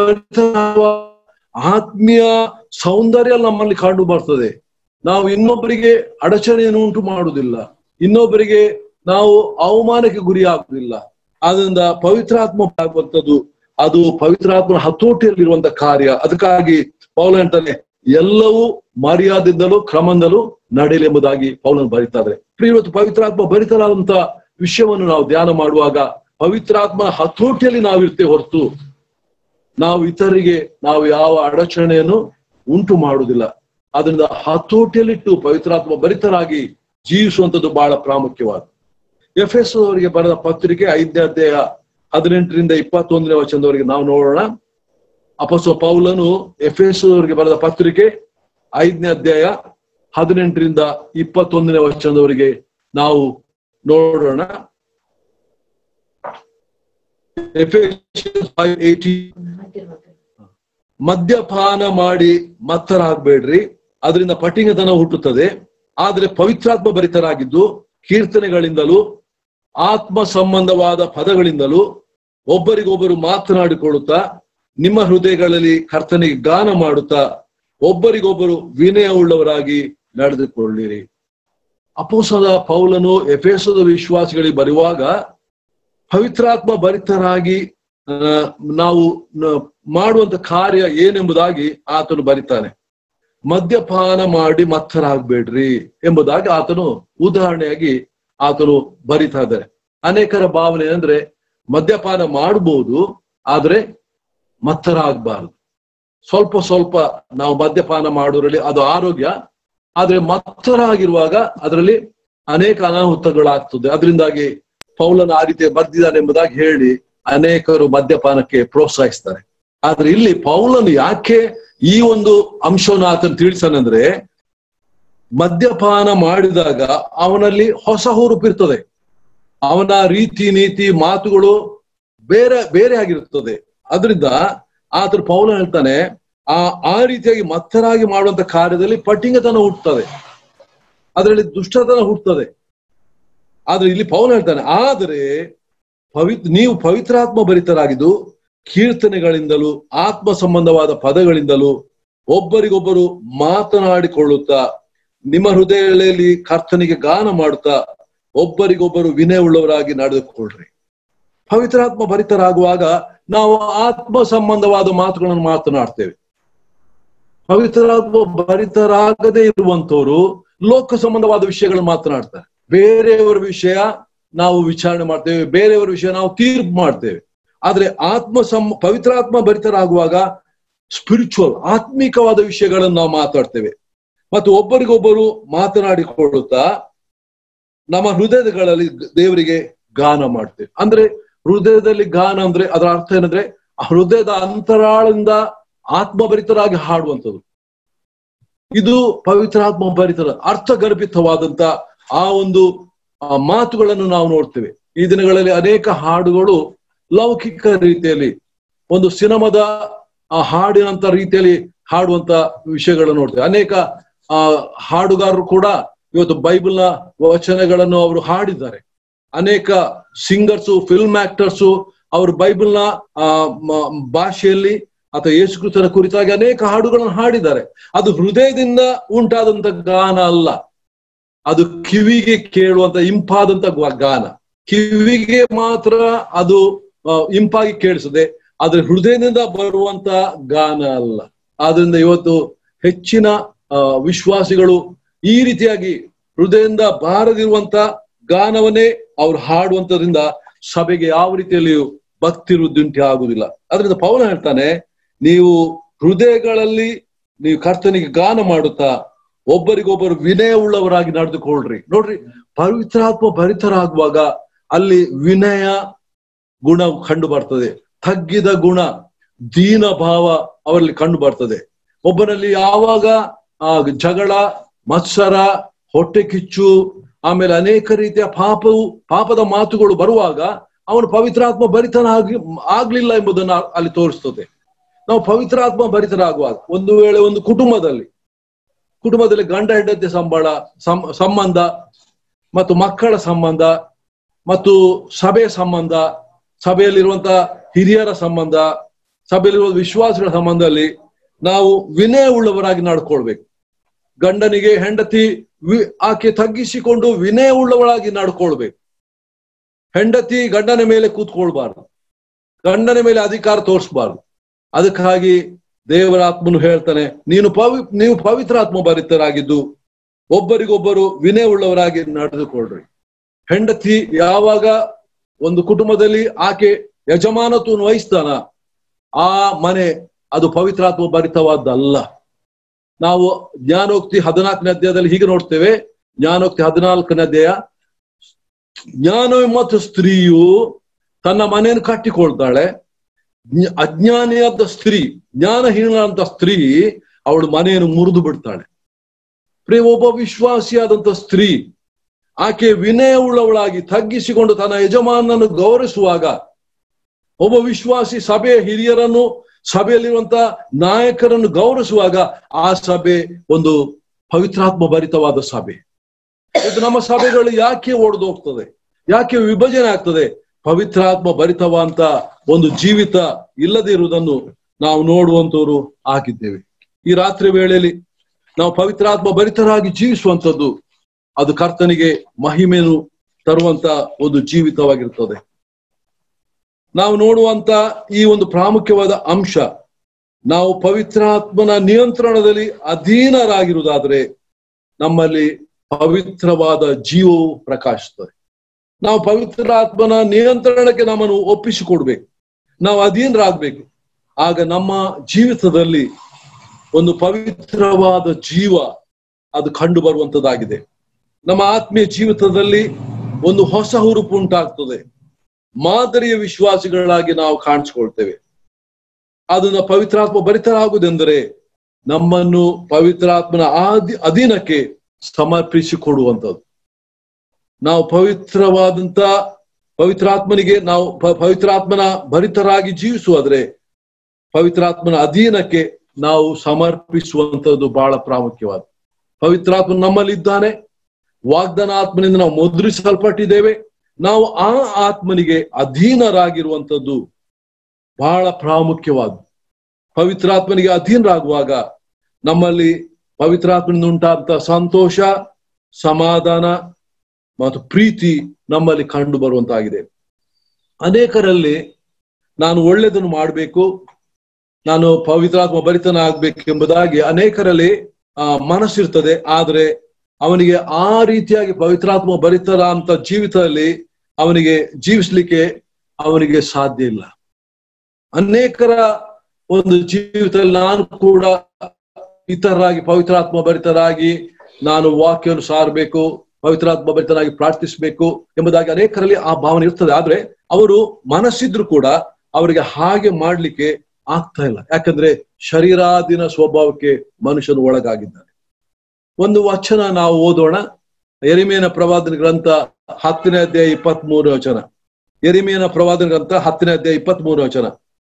ಆತ್ಮೀಯ ಸೌಂದರ್ಯ ನಮ್ಮಲ್ಲಿ ಕಂಡು ಬರ್ತದೆ ನಾವು ಇನ್ನೊಬ್ಬರಿಗೆ ಅಡಚಣೆಯನ್ನು ಉಂಟು ಮಾಡುವುದಿಲ್ಲ ಇನ್ನೊಬ್ಬರಿಗೆ ನಾವು ಅವಮಾನಕ್ಕೆ ಗುರಿ ಆಗುದಿಲ್ಲ ಆದ್ರಿಂದ ಪವಿತ್ರಾತ್ಮ ಆಗುವಂಥದ್ದು ಅದು ಪವಿತ್ರಾತ್ಮನ ಹತೋಟಿಯಲ್ಲಿರುವಂತ ಕಾರ್ಯ ಅದಕ್ಕಾಗಿ ಪೌಲ ಹೇಳ್ತಾನೆ ಎಲ್ಲವೂ ಮರ್ಯಾದಿಂದಲೂ ಕ್ರಮದಿಂದಲೂ ನಡೆಯಲಿ ಎಂಬುದಾಗಿ ಪೌಲನ್ ಬರೀತಾರೆ ಇವತ್ತು ಪವಿತ್ರಾತ್ಮ ಭರಿತರಾದಂತ ವಿಷಯವನ್ನು ನಾವು ಧ್ಯಾನ ಮಾಡುವಾಗ ಪವಿತ್ರಾತ್ಮ ಹತೋಟಿಯಲ್ಲಿ ನಾವಿರ್ತೇವೆ ಹೊರತು ನಾವು ಇತರಿಗೆ ನಾವು ಯಾವ ಅಡಚಣೆಯನ್ನು ಉಂಟು ಮಾಡುವುದಿಲ್ಲ ಅದರಿಂದ ಹತೋಟಿಯಲ್ಲಿಟ್ಟು ಪವಿತ್ರಾತ್ಮ ಭರಿತರಾಗಿ ಜೀವಿಸುವಂಥದ್ದು ಬಹಳ ಪ್ರಾಮುಖ್ಯವಾದ ಎಫ್ ಎಸ್ ಅವರಿಗೆ ಬರೆದ ಪತ್ರಿಕೆ ಐದನೇ ಅಧ್ಯಾಯ ಹದಿನೆಂಟರಿಂದ ಇಪ್ಪತ್ತೊಂದನೇ ವಚನದವರೆಗೆ ನಾವು ನೋಡೋಣ ಅಪಸ್ವ ಪೌಲನು ಎಫ್ ಎಸ್ ಅವರಿಗೆ ಬರೆದ ಪತ್ರಿಕೆ ಐದನೇ ಅಧ್ಯಾಯ ಹದಿನೆಂಟರಿಂದ ಇಪ್ಪತ್ತೊಂದನೇ ವಚನದವರೆಗೆ ನಾವು ನೋಡೋಣ ಮದ್ಯಪಾನ ಮಾಡಿ ಮತ್ತರಾಗ್ಬೇಡ್ರಿ ಅದರಿಂದ ಪಟಿಂಗತನ ಹುಟ್ಟುತ್ತದೆ ಆದ್ರೆ ಪವಿತ್ರಾತ್ಮ ಭರಿತರಾಗಿದ್ದು ಕೀರ್ತನೆಗಳಿಂದಲೂ ಆತ್ಮ ಸಂಬಂಧವಾದ ಪದಗಳಿಂದಲೂ ಒಬ್ಬರಿಗೊಬ್ಬರು ಮಾತನಾಡಿಕೊಳ್ಳುತ್ತಾ ನಿಮ್ಮ ಹೃದಯಗಳಲ್ಲಿ ಕರ್ತನಿಗೆ ಗಾನ ಮಾಡುತ್ತಾ ಒಬ್ಬರಿಗೊಬ್ಬರು ವಿನಯ ಉಳ್ಳವರಾಗಿ ನಡೆದುಕೊಳ್ಳಿರಿ ಅಪೋಸದ ಪೌಲನು ಎಫೇಸದ ವಿಶ್ವಾಸಿಗಳಿಗೆ ಬರುವಾಗ ಪವಿತ್ರಾತ್ಮ ಭರಿತರಾಗಿ ನಾವು ಮಾಡುವಂತ ಕಾರ್ಯ ಏನೆಂಬುದಾಗಿ ಆತನು ಬರಿತಾನೆ ಮದ್ಯಪಾನ ಮಾಡಿ ಮತ್ತರಾಗ್ಬೇಡ್ರಿ ಎಂಬುದಾಗಿ ಆತನು ಉದಾಹರಣೆಯಾಗಿ ಆತನು ಬರಿತಾ ಇದ್ದಾರೆ ಅನೇಕರ ಭಾವನೆ ಏನಂದ್ರೆ ಮದ್ಯಪಾನ ಮಾಡಬಹುದು ಆದ್ರೆ ಮತ್ತರಾಗಬಾರದು ಸ್ವಲ್ಪ ಸ್ವಲ್ಪ ನಾವು ಮದ್ಯಪಾನ ಮಾಡೋದ್ರಲ್ಲಿ ಅದು ಆರೋಗ್ಯ ಆದ್ರೆ ಮತ್ತರಾಗಿರುವಾಗ ಅದರಲ್ಲಿ ಅನೇಕ ಅನಾಹುತಗಳಾಗ್ತದೆ ಅದರಿಂದಾಗಿ ಪೌಲನ ಆ ರೀತಿ ಬರ್ದಿದ್ದಾನೆ ಎಂಬುದಾಗಿ ಹೇಳಿ ಅನೇಕರು ಮದ್ಯಪಾನಕ್ಕೆ ಪ್ರೋತ್ಸಾಹಿಸ್ತಾರೆ ಆದ್ರೆ ಇಲ್ಲಿ ಪೌಲನು ಯಾಕೆ ಈ ಒಂದು ಅಂಶವನ್ನು ಆತನು ತಿಳಿಸನಂದ್ರೆ ಮದ್ಯಪಾನ ಮಾಡಿದಾಗ ಅವನಲ್ಲಿ ಹೊಸ ಹುರುಪಿರ್ತದೆ ಅವನ ರೀತಿ ನೀತಿ ಮಾತುಗಳು ಬೇರೆ ಬೇರೆ ಆಗಿರುತ್ತದೆ ಅದರಿಂದ ಆತರ ಪೌಲ ಹೇಳ್ತಾನೆ ಆ ಆ ರೀತಿಯಾಗಿ ಮತ್ತರಾಗಿ ಮಾಡುವಂತ ಕಾರ್ಯದಲ್ಲಿ ಪಟ್ಟಿಂಗತನ ಹುಟ್ಟುತ್ತದೆ ಅದರಲ್ಲಿ ದುಷ್ಟತನ ಹುಟ್ಟುತ್ತದೆ ಆದ್ರೆ ಇಲ್ಲಿ ಪೌಲ ಹೇಳ್ತಾನೆ ಆದರೆ ಪವಿತ್ರ ನೀವು ಪವಿತ್ರಾತ್ಮ ಭರಿತರಾಗಿದ್ದು ಕೀರ್ತನೆಗಳಿಂದಲೂ ಆತ್ಮ ಸಂಬಂಧವಾದ ಪದಗಳಿಂದಲೂ ಒಬ್ಬರಿಗೊಬ್ಬರು ಮಾತನಾಡಿಕೊಳ್ಳುತ್ತಾ ನಿಮ್ಮ ಹೃದಯಗಳಲ್ಲಿ ಕರ್ತನಿಗೆ ಗಾನ ಮಾಡುತ್ತಾ ಒಬ್ಬರಿಗೊಬ್ಬರು ವಿನಯ ಉಳ್ಳವರಾಗಿ ನಡೆದುಕೊಳ್ಳ್ರಿ ಪವಿತ್ರಾತ್ಮ ಭರಿತರಾಗುವಾಗ ನಾವು ಆತ್ಮ ಸಂಬಂಧವಾದ ಮಾತುಗಳನ್ನು ಮಾತನಾಡ್ತೇವೆ ಪವಿತ್ರಾತ್ಮ ಭರಿತರಾಗದೇ ಇರುವಂತವರು ಲೋಕ ಸಂಬಂಧವಾದ ವಿಷಯಗಳನ್ನು ಮಾತನಾಡ್ತಾರೆ ಬೇರೆಯವರ ವಿಷಯ ನಾವು ವಿಚಾರಣೆ ಮಾಡ್ತೇವೆ ಬೇರೆಯವರ ವಿಷಯ ನಾವು ತೀರ್ಪು ಮಾಡ್ತೇವೆ ಆದ್ರೆ ಆತ್ಮ ಸಂ ಪವಿತ್ರಾತ್ಮ ಭರಿತರಾಗುವಾಗ ಸ್ಪಿರಿಚುವಲ್ ಆತ್ಮಿಕವಾದ ವಿಷಯಗಳನ್ನು ನಾವು ಮಾತಾಡ್ತೇವೆ ಮತ್ತು ಒಬ್ಬರಿಗೊಬ್ಬರು ಮಾತನಾಡಿಕೊಳ್ಳುತ್ತಾ ನಮ್ಮ ಹೃದಯಗಳಲ್ಲಿ ದೇವರಿಗೆ ಗಾನ ಮಾಡ್ತೇವೆ ಅಂದ್ರೆ ಹೃದಯದಲ್ಲಿ ಗಾನ ಅಂದ್ರೆ ಅದರ ಅರ್ಥ ಏನಂದ್ರೆ ಆ ಹೃದಯದ ಅಂತರಾಳದಿಂದ ಆತ್ಮಭರಿತರಾಗಿ ಹಾಡುವಂಥದ್ದು ಇದು ಪವಿತ್ರಾತ್ಮ ಭರಿತರ ಅರ್ಥಗರ್ಭಿತವಾದಂತ ಆ ಒಂದು ಆ ಮಾತುಗಳನ್ನು ನಾವು ನೋಡ್ತೇವೆ ಈ ದಿನಗಳಲ್ಲಿ ಅನೇಕ ಹಾಡುಗಳು ಲೌಕಿಕ ರೀತಿಯಲ್ಲಿ ಒಂದು ಸಿನಿಮಾದ ಆ ಹಾಡಿನಂತ ರೀತಿಯಲ್ಲಿ ಹಾಡುವಂತ ವಿಷಯಗಳನ್ನು ನೋಡ್ತೇವೆ ಅನೇಕ ಆ ಹಾಡುಗಾರರು ಕೂಡ ಇವತ್ತು ಬೈಬಲ್ನ ವಚನಗಳನ್ನು ಅವರು ಹಾಡಿದ್ದಾರೆ ಅನೇಕ ಸಿಂಗರ್ಸು ಫಿಲ್ಮ್ ಆಕ್ಟರ್ಸು ಅವರು ಬೈಬಲ್ನ ಆ ಭಾಷೆಯಲ್ಲಿ ಅಥವಾ ಯೇಸುಕ್ರಿಸ್ತನ ಕುರಿತಾಗಿ ಅನೇಕ ಹಾಡುಗಳನ್ನು ಹಾಡಿದ್ದಾರೆ ಅದು ಹೃದಯದಿಂದ ಉಂಟಾದಂತ ಗಾನ ಅಲ್ಲ ಅದು ಕಿವಿಗೆ ಕೇಳುವಂತ ಇಂಪಾದಂತ ಗಾನ ಕಿವಿಗೆ ಮಾತ್ರ ಅದು ಇಂಪಾಗಿ ಕೇಳಿಸದೆ ಆದ್ರೆ ಹೃದಯದಿಂದ ಬರುವಂತ ಗಾನ ಅಲ್ಲ ಆದ್ರಿಂದ ಇವತ್ತು ಹೆಚ್ಚಿನ ವಿಶ್ವಾಸಿಗಳು ಈ ರೀತಿಯಾಗಿ ಹೃದಯದಿಂದ ಬಾರದಿರುವಂತ ಗಾನವನ್ನೇ ಅವ್ರು ಹಾಡುವಂತದ್ರಿಂದ ಸಭೆಗೆ ಯಾವ ರೀತಿಯಲ್ಲಿಯೂ ಭಕ್ತಿ ವೃದ್ಧಿ ಆಗುದಿಲ್ಲ ಅದರಿಂದ ಪೌನ ಹೇಳ್ತಾನೆ ನೀವು ಹೃದಯಗಳಲ್ಲಿ ನೀವು ಕರ್ತನಿಗೆ ಗಾನ ಮಾಡುತ್ತಾ ಒಬ್ಬರಿಗೊಬ್ಬರು ವಿನಯ ಉಳ್ಳವರಾಗಿ ನಡೆದುಕೊಳ್ಳ್ರಿ ನೋಡ್ರಿ ಪವಿತ್ರಾತ್ಮ ಭರಿತರಾಗುವಾಗ ಅಲ್ಲಿ ವಿನಯ ಗುಣ ಕಂಡು ಬರ್ತದೆ ತಗ್ಗಿದ ಗುಣ ದೀನ ಭಾವ ಅವರಲ್ಲಿ ಕಂಡು ಬರ್ತದೆ ಒಬ್ಬನಲ್ಲಿ ಯಾವಾಗ ಆ ಜಗಳ ಮತ್ಸರ ಹೊಟ್ಟೆ ಕಿಚ್ಚು ಆಮೇಲೆ ಅನೇಕ ರೀತಿಯ ಪಾಪವು ಪಾಪದ ಮಾತುಗಳು ಬರುವಾಗ ಅವನು ಪವಿತ್ರಾತ್ಮ ಭರಿತನಾಗಿ ಆಗ್ಲಿಲ್ಲ ಎಂಬುದನ್ನ ಅಲ್ಲಿ ತೋರಿಸ್ತದೆ ನಾವು ಪವಿತ್ರಾತ್ಮ ಭರಿತರಾಗುವಾಗ ಒಂದು ವೇಳೆ ಒಂದು ಕುಟುಂಬದಲ್ಲಿ ಕುಟುಂಬದಲ್ಲಿ ಗಂಡ ಹೆಂಡತಿ ಸಂಬಳ ಸಂಬಂಧ ಮತ್ತು ಮಕ್ಕಳ ಸಂಬಂಧ ಮತ್ತು ಸಭೆಯ ಸಂಬಂಧ ಸಭೆಯಲ್ಲಿರುವಂತ ಹಿರಿಯರ ಸಂಬಂಧ ಸಭೆಯಲ್ಲಿರುವ ವಿಶ್ವಾಸಗಳ ಸಂಬಂಧದಲ್ಲಿ ನಾವು ವಿನಯ ಉಳ್ಳವರಾಗಿ ನಡ್ಕೊಳ್ಬೇಕು ಗಂಡನಿಗೆ ಹೆಂಡತಿ ವಿ ಆಕೆ ತಗ್ಗಿಸಿಕೊಂಡು ವಿನಯ ಉಳ್ಳವರಾಗಿ ನಡ್ಕೊಳ್ಬೇಕು ಹೆಂಡತಿ ಗಂಡನ ಮೇಲೆ ಕೂತ್ಕೊಳ್ಬಾರ್ದು ಗಂಡನ ಮೇಲೆ ಅಧಿಕಾರ ತೋರಿಸ್ಬಾರ್ದು ಅದಕ್ಕಾಗಿ ದೇವರಾತ್ಮನು ಹೇಳ್ತಾನೆ ನೀನು ಪವಿ ನೀವು ಪವಿತ್ರಾತ್ಮ ಭರಿತರಾಗಿದ್ದು ಒಬ್ಬರಿಗೊಬ್ಬರು ವಿನಯ ಉಳ್ಳವರಾಗಿ ನಡೆದುಕೊಳ್ಳ್ರಿ ಹೆಂಡತಿ ಯಾವಾಗ ಒಂದು ಕುಟುಂಬದಲ್ಲಿ ಆಕೆ ಯಜಮಾನತ್ವವನ್ನು ವಹಿಸ್ತಾನ ಆ ಮನೆ ಅದು ಪವಿತ್ರಾತ್ಮ ಭರಿತವಾದ್ದಲ್ಲ ನಾವು ಜ್ಞಾನೋಕ್ತಿ ಹದಿನಾಲ್ಕನೇ ಅಧ್ಯಾಯದಲ್ಲಿ ಹೀಗೆ ನೋಡ್ತೇವೆ ಜ್ಞಾನೋಕ್ತಿ ಹದಿನಾಲ್ಕನೇ ಅಧ್ಯಾಯ ಜ್ಞಾನ ಮತ್ತು ಸ್ತ್ರೀಯು ತನ್ನ ಮನೆಯನ್ನು ಕಟ್ಟಿಕೊಳ್ತಾಳೆ ಅಜ್ಞಾನಿಯಾದ ಸ್ತ್ರೀ ಜ್ಞಾನಹೀನಂತ ಸ್ತ್ರೀ ಅವಳು ಮನೆಯನ್ನು ಮುರಿದು ಬಿಡ್ತಾಳೆ ಪ್ರೇ ಒಬ್ಬ ವಿಶ್ವಾಸಿಯಾದಂತ ಸ್ತ್ರೀ ಆಕೆ ವಿನಯ ಉಳ್ಳವಳಾಗಿ ತಗ್ಗಿಸಿಕೊಂಡು ತನ್ನ ಯಜಮಾನನನ್ನು ಗೌರವಿಸುವಾಗ ಒಬ್ಬ ವಿಶ್ವಾಸಿ ಸಭೆಯ ಹಿರಿಯರನ್ನು ಸಭೆಯಲ್ಲಿರುವಂತ ನಾಯಕರನ್ನು ಗೌರವಿಸುವಾಗ ಆ ಸಭೆ ಒಂದು ಪವಿತ್ರಾತ್ಮ ಭರಿತವಾದ ಸಭೆ ಇದು ನಮ್ಮ ಸಭೆಗಳು ಯಾಕೆ ಒಡೆದು ಹೋಗ್ತದೆ ಯಾಕೆ ವಿಭಜನೆ ಆಗ್ತದೆ ಪವಿತ್ರಾತ್ಮ ಭರಿತವಂತ ಒಂದು ಜೀವಿತ ಇಲ್ಲದೆ ಇರುವುದನ್ನು ನಾವು ನೋಡುವಂತವರು ಆಗಿದ್ದೇವೆ ಈ ರಾತ್ರಿ ವೇಳೆಯಲ್ಲಿ ನಾವು ಪವಿತ್ರಾತ್ಮ ಭರಿತರಾಗಿ ಜೀವಿಸುವಂಥದ್ದು ಅದು ಕರ್ತನಿಗೆ ಮಹಿಮೆನು ತರುವಂತ ಒಂದು ಜೀವಿತವಾಗಿರ್ತದೆ ನಾವು ನೋಡುವಂತ ಈ ಒಂದು ಪ್ರಾಮುಖ್ಯವಾದ ಅಂಶ ನಾವು ಪವಿತ್ರಾತ್ಮನ ನಿಯಂತ್ರಣದಲ್ಲಿ ಅಧೀನರಾಗಿರುವುದಾದ್ರೆ ನಮ್ಮಲ್ಲಿ ಪವಿತ್ರವಾದ ಜೀವವು ಪ್ರಕಾಶಿಸ್ತದೆ ನಾವು ಪವಿತ್ರಾತ್ಮನ ನಿಯಂತ್ರಣಕ್ಕೆ ನಮ್ಮನ್ನು ಒಪ್ಪಿಸಿಕೊಡ್ಬೇಕು ನಾವು ಅಧೀನರಾಗ್ಬೇಕು ಆಗ ನಮ್ಮ ಜೀವಿತದಲ್ಲಿ ಒಂದು ಪವಿತ್ರವಾದ ಜೀವ ಅದು ಕಂಡು ಬರುವಂತದ್ದಾಗಿದೆ ನಮ್ಮ ಆತ್ಮೀಯ ಜೀವಿತದಲ್ಲಿ ಒಂದು ಹೊಸ ಹುರುಪು ಉಂಟಾಗ್ತದೆ ಮಾದರಿಯ ವಿಶ್ವಾಸಿಗಳಾಗಿ ನಾವು ಕಾಣಿಸ್ಕೊಳ್ತೇವೆ ಅದನ್ನ ಪವಿತ್ರಾತ್ಮ ಭರಿತರಾಗುವುದೆಂದರೆ ನಮ್ಮನ್ನು ಪವಿತ್ರಾತ್ಮನ ಆದಿ ಅಧೀನಕ್ಕೆ ಸಮರ್ಪಿಸಿಕೊಡುವಂಥದ್ದು ನಾವು ಪವಿತ್ರವಾದಂತ ಪವಿತ್ರಾತ್ಮನಿಗೆ ನಾವು ಪವಿತ್ರಾತ್ಮನ ಭರಿತರಾಗಿ ಜೀವಿಸುವಾದ್ರೆ ಪವಿತ್ರಾತ್ಮನ ಅಧೀನಕ್ಕೆ ನಾವು ಸಮರ್ಪಿಸುವಂತದ್ದು ಬಹಳ ಪ್ರಾಮುಖ್ಯವಾದ ಪವಿತ್ರಾತ್ಮ ನಮ್ಮಲ್ಲಿದ್ದಾನೆ ವಾಗ್ದಾನ ಆತ್ಮನಿಂದ ನಾವು ಮುದ್ರಿಸಲ್ಪಟ್ಟಿದ್ದೇವೆ ನಾವು ಆ ಆತ್ಮನಿಗೆ ಅಧೀನರಾಗಿರುವಂಥದ್ದು ಬಹಳ ಪ್ರಾಮುಖ್ಯವಾದ ಪವಿತ್ರಾತ್ಮನಿಗೆ ಅಧೀನರಾಗುವಾಗ ನಮ್ಮಲ್ಲಿ ಪವಿತ್ರಾತ್ಮನಿಂದ ಉಂಟಾದಂತ ಸಂತೋಷ ಸಮಾಧಾನ ಮತ್ತು ಪ್ರೀತಿ ನಮ್ಮಲ್ಲಿ ಕಂಡು ಬರುವಂತಾಗಿದೆ ಅನೇಕರಲ್ಲಿ ನಾನು ಒಳ್ಳೆಯದನ್ನು ಮಾಡಬೇಕು ನಾನು ಪವಿತ್ರಾತ್ಮ ಭರಿತನ ಆಗ್ಬೇಕೆಂಬುದಾಗಿ ಅನೇಕರಲ್ಲಿ ಆ ಮನಸ್ಸಿರ್ತದೆ ಆದ್ರೆ ಅವನಿಗೆ ಆ ರೀತಿಯಾಗಿ ಪವಿತ್ರಾತ್ಮ ಭರಿತರ ಅಂತ ಜೀವಿತದಲ್ಲಿ ಅವನಿಗೆ ಜೀವಿಸ್ಲಿಕ್ಕೆ ಅವನಿಗೆ ಸಾಧ್ಯ ಇಲ್ಲ ಅನೇಕರ ಒಂದು ಜೀವಿತದಲ್ಲಿ ನಾನು ಕೂಡ ಇತರರಾಗಿ ಪವಿತ್ರಾತ್ಮ ಭರಿತರಾಗಿ ನಾನು ವಾಕ್ಯವನ್ನು ಸಾರಬೇಕು ಪವಿತ್ರಾತ್ಮ ಭರಿತನಾಗಿ ಪ್ರಾರ್ಥಿಸಬೇಕು ಎಂಬುದಾಗಿ ಅನೇಕರಲ್ಲಿ ಆ ಭಾವನೆ ಇರ್ತದೆ ಆದ್ರೆ ಅವರು ಮನಸ್ಸಿದ್ರು ಕೂಡ ಅವರಿಗೆ ಹಾಗೆ ಮಾಡ್ಲಿಕ್ಕೆ ಆಗ್ತಾ ಇಲ್ಲ ಯಾಕಂದ್ರೆ ಶರೀರಾದಿನ ಸ್ವಭಾವಕ್ಕೆ ಮನುಷ್ಯನು ಒಳಗಾಗಿದ್ದಾನೆ ಒಂದು ವಚನ ನಾವು ಓದೋಣ ಎರಿಮೇನ ಪ್ರವಾದನ ಗ್ರಂಥ ಹತ್ತನೇ ಅಧ್ಯಾಯ ಇಪ್ಪತ್ತ್ ಮೂರು ವಚನ ಎರಿಮೇನ ಪ್ರವಾದನ ಗ್ರಂಥ ಹತ್ತನೇ ಅಧ್ಯಾಯ ಇಪ್ಪತ್ತ್ ಮೂರು ವಚನ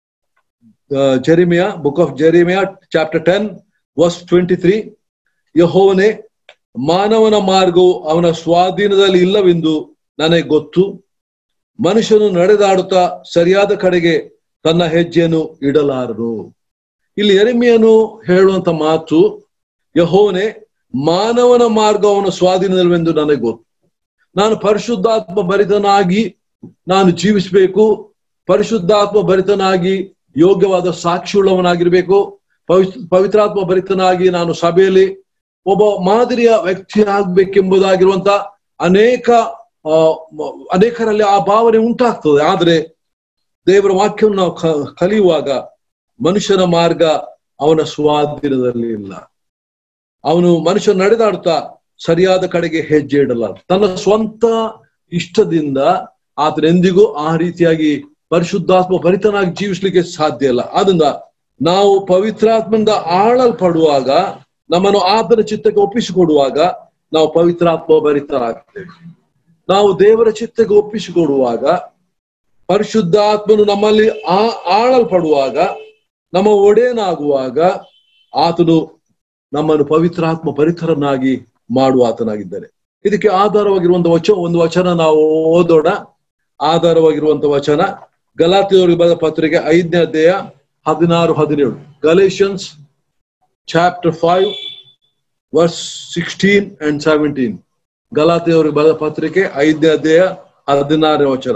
Jeremiah book of Jeremiah chapter ten verse twenty three ಯಹೋವನೇ ಮಾನವನ ಮಾರ್ಗವು ಅವನ ಸ್ವಾಧೀನದಲ್ಲಿ ಇಲ್ಲವೆಂದು ನನಗೆ ಗೊತ್ತು ಮನುಷ್ಯನು ನಡೆದಾಡುತ್ತಾ ಸರಿಯಾದ ಕಡೆಗೆ ತನ್ನ ಹೆಜ್ಜೆಯನ್ನು ಇಡಲಾರನು ಇಲ್ಲಿ ಎರೆಮಿಯನು ಹೇಳುವಂತ ಮಾತು ಯಹೋವನೇ ಮಾನವನ ಮಾರ್ಗ ಅವನ ಸ್ವಾಧೀನದಲ್ವೆಂದು ನನಗೆ ಗೊತ್ತು ನಾನು ಪರಿಶುದ್ಧಾತ್ಮ ಭರಿತನಾಗಿ ನಾನು ಜೀವಿಸಬೇಕು ಪರಿಶುದ್ಧಾತ್ಮ ಭರಿತನಾಗಿ ಯೋಗ್ಯವಾದ ಸಾಕ್ಷಿಯುಳ್ಳವನಾಗಿರ್ಬೇಕು ಪವಿತ್ರ ಪವಿತ್ರಾತ್ಮ ಭರಿತನಾಗಿ ನಾನು ಸಭೆಯಲ್ಲಿ ಒಬ್ಬ ಮಾದರಿಯ ವ್ಯಕ್ತಿ ಆಗ್ಬೇಕೆಂಬುದಾಗಿರುವಂತ ಅನೇಕ ಆ ಅನೇಕರಲ್ಲಿ ಆ ಭಾವನೆ ಉಂಟಾಗ್ತದೆ ಆದ್ರೆ ದೇವರ ವಾಕ್ಯವನ್ನು ನಾವು ಕಲಿಯುವಾಗ ಮನುಷ್ಯನ ಮಾರ್ಗ ಅವನ ಸ್ವಾಧೀನದಲ್ಲಿ ಇಲ್ಲ ಅವನು ಮನುಷ್ಯ ನಡೆದಾಡ್ತಾ ಸರಿಯಾದ ಕಡೆಗೆ ಹೆಜ್ಜೆ ಇಡಲ್ಲ ತನ್ನ ಸ್ವಂತ ಇಷ್ಟದಿಂದ ಆತನೆಂದಿಗೂ ಆ ರೀತಿಯಾಗಿ ಪರಿಶುದ್ಧಾತ್ಮ ಭರಿತನಾಗಿ ಜೀವಿಸ್ಲಿಕ್ಕೆ ಸಾಧ್ಯ ಇಲ್ಲ ಆದ್ರಿಂದ ನಾವು ಪವಿತ್ರಾತ್ಮದಿಂದ ಆಳಲ್ಪಡುವಾಗ ನಮ್ಮನ್ನು ಆತನ ಚಿತ್ತಕ್ಕೆ ಒಪ್ಪಿಸಿಕೊಡುವಾಗ ನಾವು ಪವಿತ್ರಾತ್ಮ ಭರಿತರಾಗ್ತೇವೆ ನಾವು ದೇವರ ಚಿತ್ತಕ್ಕೆ ಒಪ್ಪಿಸಿಕೊಡುವಾಗ ಪರಿಶುದ್ಧಾತ್ಮನು ನಮ್ಮಲ್ಲಿ ಆ ಆಳಲ್ಪಡುವಾಗ ನಮ್ಮ ಒಡೆಯನಾಗುವಾಗ ಆತನು ನಮ್ಮನ್ನು ಪವಿತ್ರಾತ್ಮ ಪರಿತರನಾಗಿ ಮಾಡುವ ಆತನಾಗಿದ್ದಾನೆ ಇದಕ್ಕೆ ಆಧಾರವಾಗಿರುವಂತ ವಚ ಒಂದು ವಚನ ನಾವು ಓದೋಣ ಆಧಾರವಾಗಿರುವಂತ ವಚನ ಗಲಾತಿಯವರಿಗೆ ಬರೆದ ಪತ್ರಿಕೆ ಐದನೇ ಅಧ್ಯಾಯ ಹದಿನಾರು ಹದಿನೇಳು Galatians chapter five verse sixteen and seventeen ಗಲಾತಿಯವರಿಗೆ ಬರೆದ ಪತ್ರಿಕೆ ಐದನೇ ಅಧ್ಯಾಯ ಹದಿನಾರನೇ ವಚನ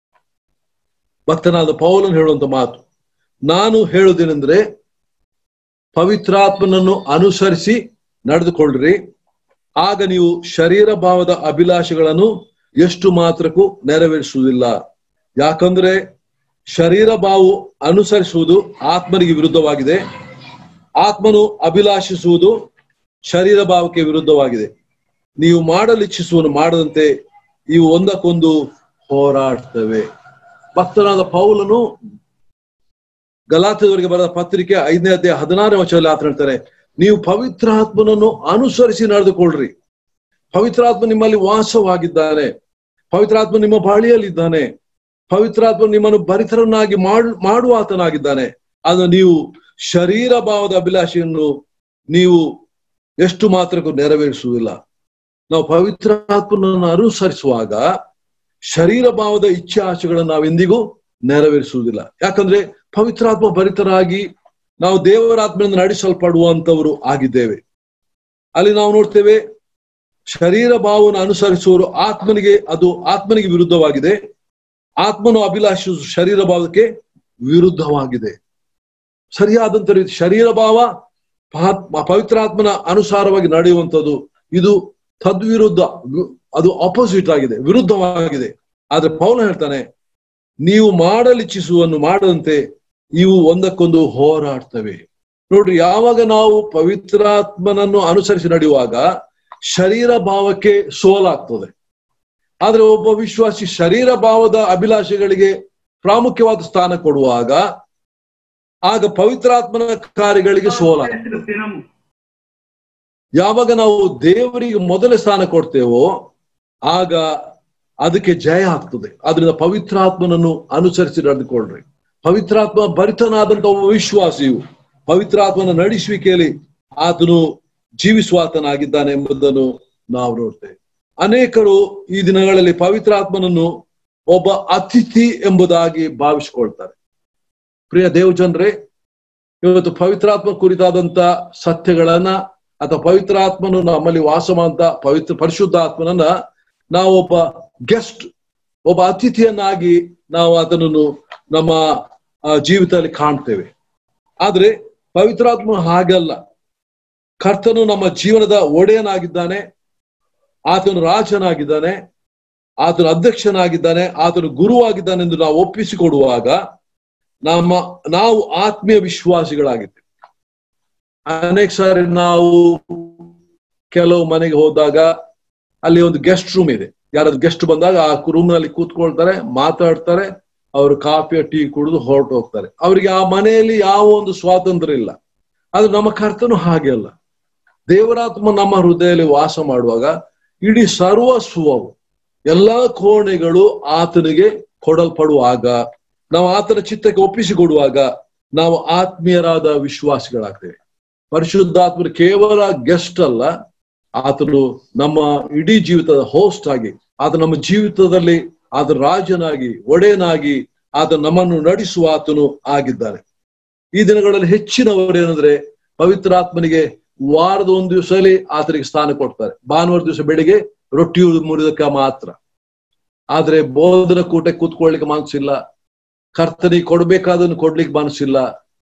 ಭಕ್ತನಾದ ಪೌಲನ್ ಹೇಳುವಂತ ಮಾತು ನಾನು ಹೇಳುವುದೇನೆಂದ್ರೆ ಪವಿತ್ರಾತ್ಮನನ್ನು ಅನುಸರಿಸಿ ನಡೆದುಕೊಳ್ಳ್ರಿ ಆಗ ನೀವು ಶರೀರ ಭಾವದ ಅಭಿಲಾಷೆಗಳನ್ನು ಎಷ್ಟು ಮಾತ್ರಕ್ಕೂ ನೆರವೇರಿಸುವುದಿಲ್ಲ ಯಾಕಂದ್ರೆ ಶರೀರ ಭಾವು ಅನುಸರಿಸುವುದು ಆತ್ಮನಿಗೆ ವಿರುದ್ಧವಾಗಿದೆ ಆತ್ಮನು ಅಭಿಲಾಷಿಸುವುದು ಶರೀರ ಭಾವಕ್ಕೆ ವಿರುದ್ಧವಾಗಿದೆ ನೀವು ಮಾಡಲಿಚ್ಛಿಸುವನ್ನು ಮಾಡದಂತೆ ಇವು ಒಂದಕ್ಕೊಂದು ಹೋರಾಡ್ತವೆ ಭಕ್ತನಾದ ಪೌಲನು ಗಲಾತದವರಿಗೆ ಬರೆದ ಪತ್ರಿಕೆ ಐದನೇ ಅಧ್ಯಾಯ ಹದಿನಾರನೇ ವಚನದಲ್ಲಿ ಆತ ಹೇಳ್ತಾರೆ ನೀವು ಪವಿತ್ರಾತ್ಮನನ್ನು ಅನುಸರಿಸಿ ನಡೆದುಕೊಳ್ಳ್ರಿ ಪವಿತ್ರಾತ್ಮ ನಿಮ್ಮಲ್ಲಿ ವಾಸವಾಗಿದ್ದಾನೆ ಪವಿತ್ರಾತ್ಮ ನಿಮ್ಮ ಬಾಳಿಯಲ್ಲಿದ್ದಾನೆ ಪವಿತ್ರಾತ್ಮ ನಿಮ್ಮನ್ನು ಭರಿತರನ್ನಾಗಿ ಮಾಡ್ ಮಾಡುವ ಆತನಾಗಿದ್ದಾನೆ ಅದು ನೀವು ಶರೀರ ಭಾವದ ಅಭಿಲಾಷೆಯನ್ನು ನೀವು ಎಷ್ಟು ಮಾತ್ರಕ್ಕೂ ನೆರವೇರಿಸುವುದಿಲ್ಲ ನಾವು ಪವಿತ್ರಾತ್ಮನನ್ನು ಅನುಸರಿಸುವಾಗ ಶರೀರ ಭಾವದ ಇಚ್ಛೆ ಆಶೆಗಳನ್ನು ನಾವೆಂದಿಗೂ ನೆರವೇರಿಸುವುದಿಲ್ಲ ಯಾಕಂದ್ರೆ ಪವಿತ್ರಾತ್ಮ ಭರಿತರಾಗಿ ನಾವು ದೇವರಾತ್ಮನಿಂದ ನಡೆಸಲ್ಪಡುವಂತವರು ಆಗಿದ್ದೇವೆ ಅಲ್ಲಿ ನಾವು ನೋಡ್ತೇವೆ ಶರೀರ ಭಾವವನ್ನು ಅನುಸರಿಸುವವರು ಆತ್ಮನಿಗೆ ಅದು ಆತ್ಮನಿಗೆ ವಿರುದ್ಧವಾಗಿದೆ ಆತ್ಮನು ಅಭಿಲಾಷಿಸುವ ಶರೀರ ಭಾವಕ್ಕೆ ವಿರುದ್ಧವಾಗಿದೆ ಸರಿಯಾದಂತ ರೀತಿ ಶರೀರ ಭಾವ ಪವಿತ್ರಾತ್ಮನ ಅನುಸಾರವಾಗಿ ನಡೆಯುವಂಥದ್ದು ಇದು ತದ್ವಿರುದ್ಧ ಅದು ಆಪೋಸಿಟ್ ಆಗಿದೆ ವಿರುದ್ಧವಾಗಿದೆ ಆದ್ರೆ ಪೌಲ ಹೇಳ್ತಾನೆ ನೀವು ಮಾಡಲಿಚ್ಛಿಸುವನ್ನು ಮಾಡದಂತೆ ಇವು ಒಂದಕ್ಕೊಂದು ಹೋರಾಡ್ತವೆ ನೋಡ್ರಿ ಯಾವಾಗ ನಾವು ಪವಿತ್ರಾತ್ಮನನ್ನು ಅನುಸರಿಸಿ ನಡೆಯುವಾಗ ಶರೀರ ಭಾವಕ್ಕೆ ಸೋಲಾಗ್ತದೆ ಆದ್ರೆ ಒಬ್ಬ ವಿಶ್ವಾಸಿ ಶರೀರ ಭಾವದ ಅಭಿಲಾಷೆಗಳಿಗೆ ಪ್ರಾಮುಖ್ಯವಾದ ಸ್ಥಾನ ಕೊಡುವಾಗ ಆಗ ಪವಿತ್ರಾತ್ಮನ ಕಾರ್ಯಗಳಿಗೆ ಸೋಲಾಗ್ತದೆ ಯಾವಾಗ ನಾವು ದೇವರಿಗೆ ಮೊದಲ ಸ್ಥಾನ ಕೊಡ್ತೇವೋ ಆಗ ಅದಕ್ಕೆ ಜಯ ಆಗ್ತದೆ ಆದ್ರಿಂದ ಪವಿತ್ರಾತ್ಮನನ್ನು ಅನುಸರಿಸಿ ನಡೆದುಕೊಳ್ಳ್ರಿ ಪವಿತ್ರಾತ್ಮ ಭರಿತನಾದಂತ ಒಬ್ಬ ವಿಶ್ವಾಸಿಯು ಪವಿತ್ರಾತ್ಮನ ನಡೆಸುವಿಕೆಯಲ್ಲಿ ಆತನು ಜೀವಿಸುವಾತನಾಗಿದ್ದಾನೆ ಎಂಬುದನ್ನು ನಾವು ನೋಡ್ತೇವೆ ಅನೇಕರು ಈ ದಿನಗಳಲ್ಲಿ ಪವಿತ್ರಾತ್ಮನನ್ನು ಒಬ್ಬ ಅತಿಥಿ ಎಂಬುದಾಗಿ ಭಾವಿಸಿಕೊಳ್ತಾರೆ ಪ್ರಿಯ ದೇವಜನರೇ ಇವತ್ತು ಪವಿತ್ರಾತ್ಮ ಕುರಿತಾದಂತ ಸತ್ಯಗಳನ್ನ ಅಥವಾ ಪವಿತ್ರಾತ್ಮನು ನಮ್ಮಲ್ಲಿ ವಾಸ ಮಾಡುವಂತ ಪವಿತ್ರ ಪರಿಶುದ್ಧ ಆತ್ಮನನ್ನ ನಾವು ಒಬ್ಬ ಗೆಸ್ಟ್ ಒಬ್ಬ ಅತಿಥಿಯನ್ನಾಗಿ ನಾವು ಅದನ್ನು ನಮ್ಮ ಜೀವಿತದಲ್ಲಿ ಕಾಣ್ತೇವೆ ಆದ್ರೆ ಪವಿತ್ರಾತ್ಮ ಹಾಗಲ್ಲ ಕರ್ತನು ನಮ್ಮ ಜೀವನದ ಒಡೆಯನಾಗಿದ್ದಾನೆ ಆತನು ರಾಜನಾಗಿದ್ದಾನೆ ಆತನು ಅಧ್ಯಕ್ಷನಾಗಿದ್ದಾನೆ ಆತನು ಗುರುವಾಗಿದ್ದಾನೆ ಎಂದು ನಾವು ಒಪ್ಪಿಸಿಕೊಡುವಾಗ ನಮ್ಮ ನಾವು ಆತ್ಮೀಯ ವಿಶ್ವಾಸಿಗಳಾಗಿದ್ದೇವೆ ಅನೇಕ ಸಾರಿ ನಾವು ಕೆಲವು ಮನೆಗೆ ಹೋದಾಗ ಅಲ್ಲಿ ಒಂದು ಗೆಸ್ಟ್ ರೂಮ್ ಇದೆ ಯಾರಾದ್ರು ಗೆಸ್ಟ್ ಬಂದಾಗ ಆ ರೂಮ್ ನಲ್ಲಿ ಕೂತ್ಕೊಳ್ತಾರೆ ಮಾತಾಡ್ತಾರೆ ಅವರು ಕಾಫಿ ಟೀ ಕುಡಿದು ಹೊರಟು ಹೋಗ್ತಾರೆ ಅವರಿಗೆ ಆ ಮನೆಯಲ್ಲಿ ಯಾವ ಒಂದು ಸ್ವಾತಂತ್ರ್ಯ ಇಲ್ಲ ಆದ್ರೆ ನಮ್ಮ ಕರ್ತನು ಹಾಗೆ ಅಲ್ಲ ದೇವರಾತ್ಮ ನಮ್ಮ ಹೃದಯದಲ್ಲಿ ವಾಸ ಮಾಡುವಾಗ ಇಡೀ ಸರ್ವಸ್ವವು ಎಲ್ಲಾ ಕೋಣೆಗಳು ಆತನಿಗೆ ಕೊಡಲ್ಪಡುವಾಗ ನಾವು ಆತನ ಚಿತ್ತಕ್ಕೆ ಒಪ್ಪಿಸಿಕೊಡುವಾಗ ನಾವು ಆತ್ಮೀಯರಾದ ವಿಶ್ವಾಸಿಗಳಾಗ್ತೇವೆ ಪರಿಶುದ್ಧಾತ್ಮರು ಕೇವಲ ಗೆಸ್ಟ್ ಅಲ್ಲ ಆತನು ನಮ್ಮ ಇಡೀ ಜೀವಿತದ ಹೋಸ್ಟ್ ಆಗಿ ಆತ ನಮ್ಮ ಜೀವಿತದಲ್ಲಿ ಆತ ರಾಜನಾಗಿ ಒಡೆಯನಾಗಿ ಆತ ನಮ್ಮನ್ನು ನಡೆಸುವ ಆತನು ಆಗಿದ್ದಾನೆ ಈ ದಿನಗಳಲ್ಲಿ ಹೆಚ್ಚಿನವರೇನಂದ್ರೆ ಪವಿತ್ರಾತ್ಮನಿಗೆ ವಾರದ ಒಂದು ದಿವಸದಲ್ಲಿ ಆತನಿಗೆ ಸ್ಥಾನ ಕೊಡ್ತಾರೆ ಭಾನುವಾರ ದಿವಸ ಬೆಳಿಗ್ಗೆ ರೊಟ್ಟಿ ಮುರಿದಕ್ಕ ಮಾತ್ರ ಆದ್ರೆ ಬೋಧನ ಕೂಟಕ್ಕೆ ಕೂತ್ಕೊಳ್ಳಿಕ್ಕೆ ಮನಸ್ಸಿಲ್ಲ ಕರ್ತನಿಗೆ ಕೊಡ್ಬೇಕಾದನ್ನು ಕೊಡ್ಲಿಕ್ಕೆ ಮನಸ್ಸಿಲ್ಲ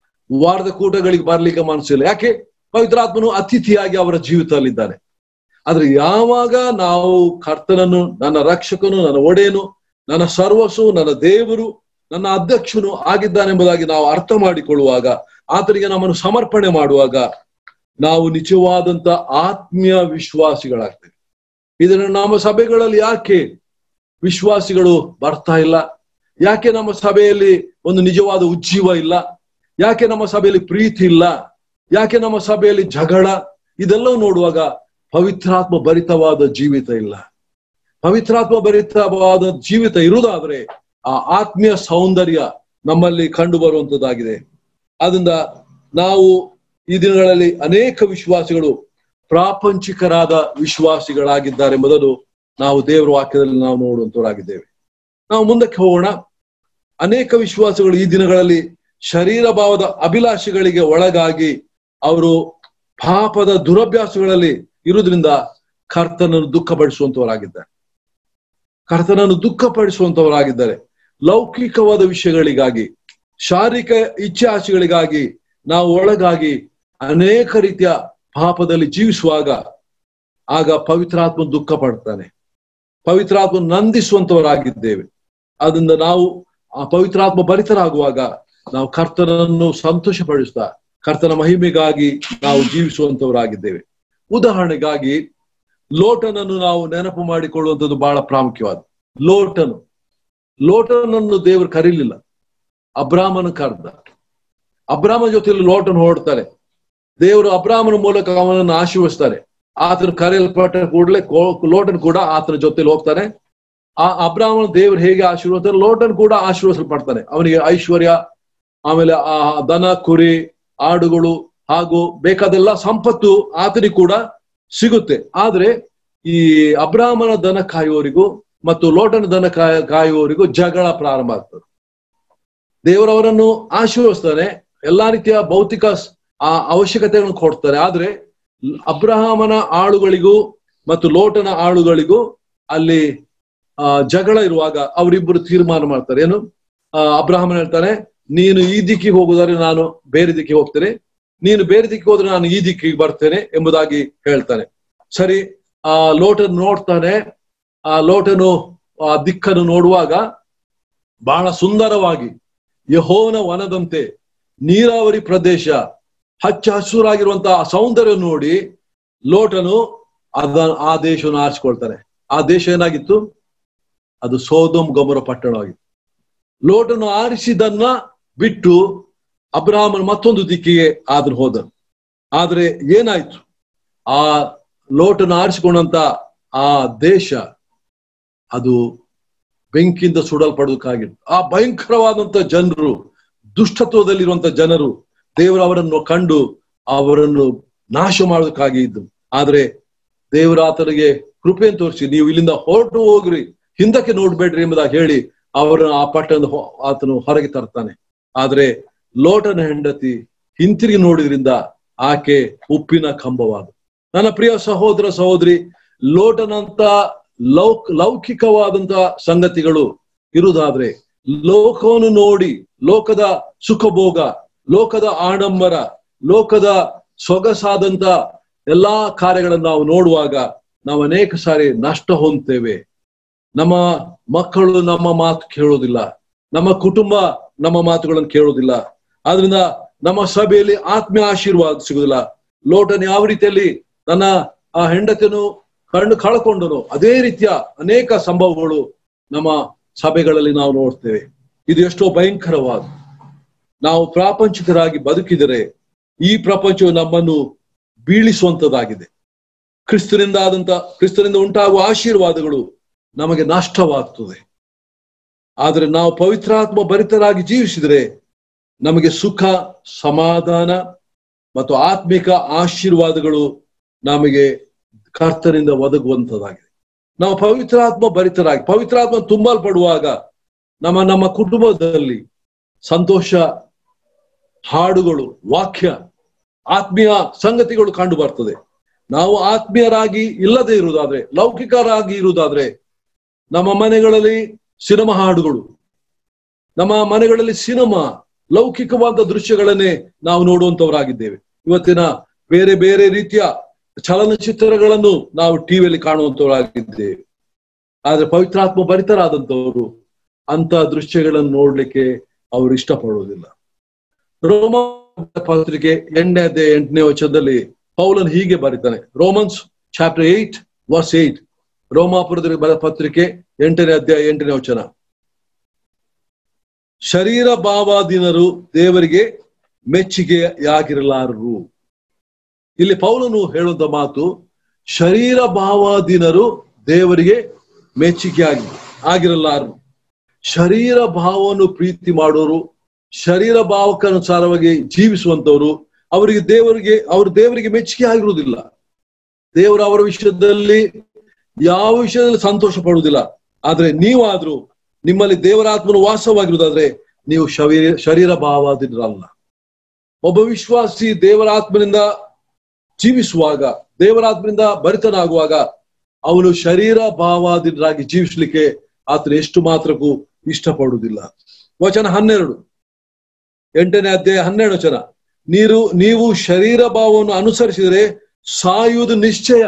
ವಾರದ ಕೂಟಗಳಿಗೆ ಬರ್ಲಿಕ್ಕೆ ಮನಸ್ಸಿಲ್ಲ ಯಾಕೆ ಪವಿತ್ರಾತ್ಮನು ಅತಿಥಿಯಾಗಿ ಅವರ ಜೀವಿತದಲ್ಲಿದ್ದಾನೆ ಆದ್ರೆ ಯಾವಾಗ ನಾವು ಕರ್ತನನ್ನು ನನ್ನ ರಕ್ಷಕನು ನನ್ನ ಒಡೆಯನು ನನ್ನ ಸರ್ವಸು ನನ್ನ ದೇವರು ನನ್ನ ಅಧ್ಯಕ್ಷನು ಆಗಿದ್ದಾನೆಂಬುದಾಗಿ ನಾವು ಅರ್ಥ ಮಾಡಿಕೊಳ್ಳುವಾಗ ಆತನಿಗೆ ನಮ್ಮನ್ನು ಸಮರ್ಪಣೆ ಮಾಡುವಾಗ ನಾವು ನಿಜವಾದಂತ ಆತ್ಮೀಯ ವಿಶ್ವಾಸಿಗಳಾಗ್ತೇವೆ ಇದನ್ನು ನಮ್ಮ ಸಭೆಗಳಲ್ಲಿ ಯಾಕೆ ವಿಶ್ವಾಸಿಗಳು ಬರ್ತಾ ಇಲ್ಲ ಯಾಕೆ ನಮ್ಮ ಸಭೆಯಲ್ಲಿ ಒಂದು ನಿಜವಾದ ಉಜ್ಜೀವ ಇಲ್ಲ ಯಾಕೆ ನಮ್ಮ ಸಭೆಯಲ್ಲಿ ಪ್ರೀತಿ ಇಲ್ಲ ಯಾಕೆ ನಮ್ಮ ಸಭೆಯಲ್ಲಿ ಜಗಳ ಇದೆಲ್ಲವೂ ನೋಡುವಾಗ ಪವಿತ್ರಾತ್ಮ ಭರಿತವಾದ ಜೀವಿತ ಇಲ್ಲ ಪವಿತ್ರಾತ್ಮ ಭರಿತವಾದ ಜೀವಿತ ಇರುವುದಾದ್ರೆ ಆ ಆತ್ಮೀಯ ಸೌಂದರ್ಯ ನಮ್ಮಲ್ಲಿ ಕಂಡು ಬರುವಂತದ್ದಾಗಿದೆ ಆದ್ರಿಂದ ನಾವು ಈ ದಿನಗಳಲ್ಲಿ ಅನೇಕ ವಿಶ್ವಾಸಿಗಳು ಪ್ರಾಪಂಚಿಕರಾದ ವಿಶ್ವಾಸಿಗಳಾಗಿದ್ದಾರೆ ಎಂಬುದನ್ನು ನಾವು ದೇವರ ವಾಕ್ಯದಲ್ಲಿ ನಾವು ನೋಡುವಂತವರಾಗಿದ್ದೇವೆ ನಾವು ಮುಂದಕ್ಕೆ ಹೋಗೋಣ ಅನೇಕ ವಿಶ್ವಾಸಿಗಳು ಈ ದಿನಗಳಲ್ಲಿ ಶರೀರ ಭಾವದ ಅಭಿಲಾಷೆಗಳಿಗೆ ಒಳಗಾಗಿ ಅವರು ಪಾಪದ ದುರಭ್ಯಾಸಗಳಲ್ಲಿ ಇರುವುದರಿಂದ ಕರ್ತನನ್ನು ದುಃಖಪಡಿಸುವಂತವರಾಗಿದ್ದಾರೆ ಕರ್ತನನ್ನು ದುಃಖಪಡಿಸುವಂತವರಾಗಿದ್ದಾರೆ ಲೌಕಿಕವಾದ ವಿಷಯಗಳಿಗಾಗಿ ಶಾರೀರಿಕ ಇಚ್ಛೆ ಆಸೆಗಳಿಗಾಗಿ ನಾವು ಒಳಗಾಗಿ ಅನೇಕ ರೀತಿಯ ಪಾಪದಲ್ಲಿ ಜೀವಿಸುವಾಗ ಆಗ ಪವಿತ್ರಾತ್ಮ ದುಃಖ ಪಡ್ತಾನೆ ಪವಿತ್ರಾತ್ಮ ನಂದಿಸುವಂತವರಾಗಿದ್ದೇವೆ ಅದರಿಂದ ನಾವು ಆ ಪವಿತ್ರಾತ್ಮ ಭರಿತರಾಗುವಾಗ ನಾವು ಕರ್ತನನ್ನು ಸಂತೋಷಪಡಿಸ್ತಾ ಕರ್ತನ ಮಹಿಮೆಗಾಗಿ ನಾವು ಜೀವಿಸುವಂತವರಾಗಿದ್ದೇವೆ ಉದಾಹರಣೆಗಾಗಿ ಲೋಟನನ್ನು ನಾವು ನೆನಪು ಮಾಡಿಕೊಳ್ಳುವಂಥದ್ದು ಬಹಳ ಪ್ರಾಮುಖ್ಯವಾದ ಲೋಟನು ಲೋಟನನ್ನು ದೇವರು ಕರೀಲಿಲ್ಲ ಅಬ್ರಾಮನ ಕರೆದ ಅಬ್ರಾಮನ ಜೊತೆಯಲ್ಲಿ ಲೋಟನ್ ಹೊರಡ್ತಾರೆ ದೇವರು ಅಬ್ರಾಮನ ಮೂಲಕ ಅವನನ್ನು ಆಶೀರ್ವದಿಸ್ತಾರೆ ಆತನ ಕರೆಯಲ್ಪಟ್ಟ ಕೂಡಲೇ ಲೋಟನ್ ಕೂಡ ಆತನ ಜೊತೆಲಿ ಹೋಗ್ತಾನೆ ಆ ಅಬ್ರಾಹ್ಮಣ ದೇವರು ಹೇಗೆ ಆಶೀರ್ವಾದ ಲೋಟನ್ ಕೂಡ ಆಶೀರ್ವದಿಸಲ್ಪಡ್ತಾನೆ ಅವನಿಗೆ ಐಶ್ವರ್ಯ ಆಮೇಲೆ ಆ ದನ ಕುರಿ ಆಡುಗಳು ಹಾಗೂ ಬೇಕಾದೆಲ್ಲ ಸಂಪತ್ತು ಆತನಿಗೆ ಕೂಡ ಸಿಗುತ್ತೆ ಆದ್ರೆ ಈ ಅಬ್ರಾಹ್ಮಣ ದನ ಕಾಯುವವರಿಗೂ ಮತ್ತು ಲೋಟನ ದನ ಕಾಯ ಕಾಯುವವರಿಗೂ ಜಗಳ ಪ್ರಾರಂಭ ಆಗ್ತದೆ ದೇವರವರನ್ನು ಆಶೀರ್ವದಿಸ್ತಾನೆ ಎಲ್ಲಾ ರೀತಿಯ ಭೌತಿಕ ಆ ಅವಶ್ಯಕತೆಗಳನ್ನು ಕೊಡ್ತಾರೆ ಆದ್ರೆ ಅಬ್ರಹಾಮನ ಆಳುಗಳಿಗೂ ಮತ್ತು ಲೋಟನ ಆಳುಗಳಿಗೂ ಅಲ್ಲಿ ಆ ಜಗಳ ಇರುವಾಗ ಅವರಿಬ್ಬರು ತೀರ್ಮಾನ ಮಾಡ್ತಾರೆ ಏನು ಆ ಅಬ್ರಹಾಮನ್ ಹೇಳ್ತಾನೆ ನೀನು ಈ ದಿಕ್ಕಿಗೆ ಹೋಗುದಾದ್ರೆ ನಾನು ಬೇರೆ ದಿಕ್ಕಿಗೆ ಹೋಗ್ತೇನೆ ನೀನು ಬೇರೆ ದಿಕ್ಕಿಗೆ ಹೋದ್ರೆ ನಾನು ಈ ದಿಕ್ಕಿಗೆ ಬರ್ತೇನೆ ಎಂಬುದಾಗಿ ಹೇಳ್ತಾನೆ ಸರಿ ಆ ಲೋಟನ್ ನೋಡ್ತಾನೆ ಆ ಲೋಟನು ಆ ದಿಕ್ಕನ್ನು ನೋಡುವಾಗ ಬಹಳ ಸುಂದರವಾಗಿ ಯಹೋನ ವನದಂತೆ ನೀರಾವರಿ ಪ್ರದೇಶ ಹಚ್ಚ ಹಸುರಾಗಿರುವಂತಹ ಸೌಂದರ್ಯ ನೋಡಿ ಲೋಟನು ಅದ ಆ ದೇಶವನ್ನು ಆರಿಸಿಕೊಳ್ತಾನೆ ಆ ದೇಶ ಏನಾಗಿತ್ತು ಅದು ಸೋದೋಮ್ ಗೊಮರ ಪಟ್ಟಣವಾಗಿತ್ತು ಲೋಟನು ಆರಿಸಿದನ್ನ ಬಿಟ್ಟು ಅಬ್ರಾಹ್ಮನ್ ಮತ್ತೊಂದು ದಿಕ್ಕಿಗೆ ಆದ್ರೂ ಹೋದನು ಆದ್ರೆ ಏನಾಯ್ತು ಆ ಲೋಟನು ಆರಿಸಿಕೊಂಡಂತ ಆ ದೇಶ ಅದು ಬೆಂಕಿಯಿಂದ ಸುಡಲ್ಪಡೋದಕ್ಕಾಗಿತ್ತು ಆ ಭಯಂಕರವಾದಂತ ಜನರು ದುಷ್ಟತ್ವದಲ್ಲಿರುವಂತ ಜನರು ದೇವರು ಅವರನ್ನು ಕಂಡು ಅವರನ್ನು ನಾಶ ಮಾಡೋದಕ್ಕಾಗಿ ಇದ್ದು ಆದ್ರೆ ದೇವರ ಆತನಿಗೆ ಕೃಪೆಯನ್ನು ತೋರಿಸಿ ನೀವು ಇಲ್ಲಿಂದ ಹೊರಟು ಹೋಗ್ರಿ ಹಿಂದಕ್ಕೆ ನೋಡ್ಬೇಡ್ರಿ ಎಂಬುದಾಗಿ ಹೇಳಿ ಅವರನ್ನು ಆ ಪಟ್ಟಣದ ಹೊ- ಆತನು ಹೊರಗೆ ತರ್ತಾನೆ ಆದ್ರೆ ಲೋಟನ ಹೆಂಡತಿ ಹಿಂತಿರುಗಿ ನೋಡಿದ್ರಿಂದ ಆಕೆ ಉಪ್ಪಿನ ಕಂಬವಾದ ನನ್ನ ಪ್ರಿಯ ಸಹೋದರ ಸಹೋದರಿ ಲೋಟನಂತ ಲೌಕ್ ಲೌಕಿಕವಾದಂತ ಸಂಗತಿಗಳು ಇರುವುದಾದ್ರೆ ಲೋಕವನ್ನು ನೋಡಿ ಲೋಕದ ಸುಖಭೋಗ ಲೋಕದ ಆಡಂಬರ ಲೋಕದ ಸೊಗಸಾದಂತ ಎಲ್ಲಾ ಕಾರ್ಯಗಳನ್ನು ನಾವು ನೋಡುವಾಗ ನಾವು ಅನೇಕ ಸಾರಿ ನಷ್ಟ ಹೊಂದ್ತೇವೆ ನಮ್ಮ ಮಕ್ಕಳು ನಮ್ಮ ಮಾತು ಕೇಳೋದಿಲ್ಲ ನಮ್ಮ ಕುಟುಂಬ ನಮ್ಮ ಮಾತುಗಳನ್ನು ಕೇಳೋದಿಲ್ಲ ಆದ್ರಿಂದ ನಮ್ಮ ಸಭೆಯಲ್ಲಿ ಆತ್ಮೀಯ ಆಶೀರ್ವಾದ ಸಿಗುದಿಲ್ಲ ಲೋಟನ್ ಯಾವ ರೀತಿಯಲ್ಲಿ ನನ್ನ ಆ ಹೆಂಡತಿಯನ್ನು ಕಣ್ಣು ಕಳ್ಕೊಂಡನು ಅದೇ ರೀತಿಯ ಅನೇಕ ಸಂಭವಗಳು ನಮ್ಮ ಸಭೆಗಳಲ್ಲಿ ನಾವು ನೋಡ್ತೇವೆ ಇದು ಎಷ್ಟೋ ಭಯಂಕರವಾದ ನಾವು ಪ್ರಾಪಂಚಿಕರಾಗಿ ಬದುಕಿದರೆ ಈ ಪ್ರಪಂಚವು ನಮ್ಮನ್ನು ಬೀಳಿಸುವಂತದ್ದಾಗಿದೆ ಕ್ರಿಸ್ತನಿಂದ ಆದಂತ ಕ್ರಿಸ್ತನಿಂದ ಉಂಟಾಗುವ ಆಶೀರ್ವಾದಗಳು ನಮಗೆ ನಷ್ಟವಾಗ್ತದೆ ಆದರೆ ನಾವು ಪವಿತ್ರಾತ್ಮ ಭರಿತರಾಗಿ ಜೀವಿಸಿದರೆ ನಮಗೆ ಸುಖ ಸಮಾಧಾನ ಮತ್ತು ಆತ್ಮಿಕ ಆಶೀರ್ವಾದಗಳು ನಮಗೆ ಕರ್ತನಿಂದ ಒದಗುವಂತದ್ದಾಗಿದೆ ನಾವು ಪವಿತ್ರಾತ್ಮ ಭರಿತರಾಗಿ ಪವಿತ್ರಾತ್ಮ ತುಂಬಲ್ಪಡುವಾಗ ನಮ್ಮ ನಮ್ಮ ಕುಟುಂಬದಲ್ಲಿ ಸಂತೋಷ ಹಾಡುಗಳು ವಾಕ್ಯ ಆತ್ಮೀಯ ಸಂಗತಿಗಳು ಕಂಡು ಬರ್ತದೆ ನಾವು ಆತ್ಮೀಯರಾಗಿ ಇಲ್ಲದೆ ಇರುವುದಾದ್ರೆ ಲೌಕಿಕರಾಗಿ ಇರುವುದಾದ್ರೆ ನಮ್ಮ ಮನೆಗಳಲ್ಲಿ ಸಿನಿಮಾ ಹಾಡುಗಳು ನಮ್ಮ ಮನೆಗಳಲ್ಲಿ ಸಿನಿಮಾ ಲೌಕಿಕವಾದ ದೃಶ್ಯಗಳನ್ನೇ ನಾವು ನೋಡುವಂತವರಾಗಿದ್ದೇವೆ ಇವತ್ತಿನ ಬೇರೆ ಬೇರೆ ರೀತಿಯ ಚಲನಚಿತ್ರಗಳನ್ನು ನಾವು ಟಿವಿಯಲ್ಲಿ ಕಾಣುವಂತವರಾಗಿದ್ದೇವೆ ಆದ್ರೆ ಪವಿತ್ರಾತ್ಮ ಭರಿತರಾದಂತವರು ಅಂತ ದೃಶ್ಯಗಳನ್ನು ನೋಡ್ಲಿಕ್ಕೆ ಅವರು ಇಷ್ಟಪಡುವುದಿಲ್ಲ ರೋಮ ಪತ್ರಿಕೆ ಎಂಟನೇ ಅಧ್ಯಾಯ ಎಂಟನೇ ವಚನದಲ್ಲಿ ಪೌಲನ್ ಹೀಗೆ ಬರೀತಾನೆ Romans chapter eight verse eight ರೋಮಾಪುರದ ಬರ ಪತ್ರಿಕೆ ಎಂಟನೇ ಅಧ್ಯಾಯ ಎಂಟನೇ ವಚನ ಶರೀರ ಭಾವಾಧೀನರು ದೇವರಿಗೆ ಮೆಚ್ಚುಗೆಯಾಗಿರಲಾರರು ಇಲ್ಲಿ ಪೌಲನು ಹೇಳುವಂತ ಮಾತು ಶರೀರ ಭಾವಾಧೀನರು ದೇವರಿಗೆ ಮೆಚ್ಚುಗೆಯಾಗಿ ಆಗಿರಲಾರರು ಶರೀರ ಭಾವವನ್ನು ಪ್ರೀತಿ ಮಾಡೋರು ಶರೀರ ಭಾವಕ್ಕನುಸಾರವಾಗಿ ಜೀವಿಸುವಂತವರು ಅವರಿಗೆ ದೇವರಿಗೆ ಅವರು ದೇವರಿಗೆ ಮೆಚ್ಚುಗೆ ಆಗಿರುವುದಿಲ್ಲ ದೇವರು ಅವರ ವಿಷಯದಲ್ಲಿ ಯಾವ ವಿಷಯದಲ್ಲಿ ಸಂತೋಷ ಪಡುವುದಿಲ್ಲ ಆದ್ರೆ ನೀವಾದ್ರೂ ನಿಮ್ಮಲ್ಲಿ ದೇವರಾತ್ಮನು ವಾಸವಾಗಿರುವುದಾದ್ರೆ ನೀವು ಶರೀರ ಶರೀರ ಭಾವಾದಿರಲ್ಲ ಒಬ್ಬ ವಿಶ್ವಾಸಿ ದೇವರಾತ್ಮನಿಂದ ಜೀವಿಸುವಾಗ ದೇವರಾತ್ಮನಿಂದ ಭರಿತನಾಗುವಾಗ ಅವನು ಶರೀರ ಭಾವಾದಿರಾಗಿ ಜೀವಿಸ್ಲಿಕ್ಕೆ ಆತನು ಎಷ್ಟು ಮಾತ್ರಕ್ಕೂ ಇಷ್ಟಪಡುವುದಿಲ್ಲ ವಚನ ಹನ್ನೆರಡು ಎಂಟನೇ ಅಧ್ಯಾಯ ಹನ್ನೆರಡು ವಚನ ನೀರು ನೀವು ಶರೀರ ಭಾವವನ್ನು ಅನುಸರಿಸಿದರೆ ಸಾಯುವುದು ನಿಶ್ಚಯ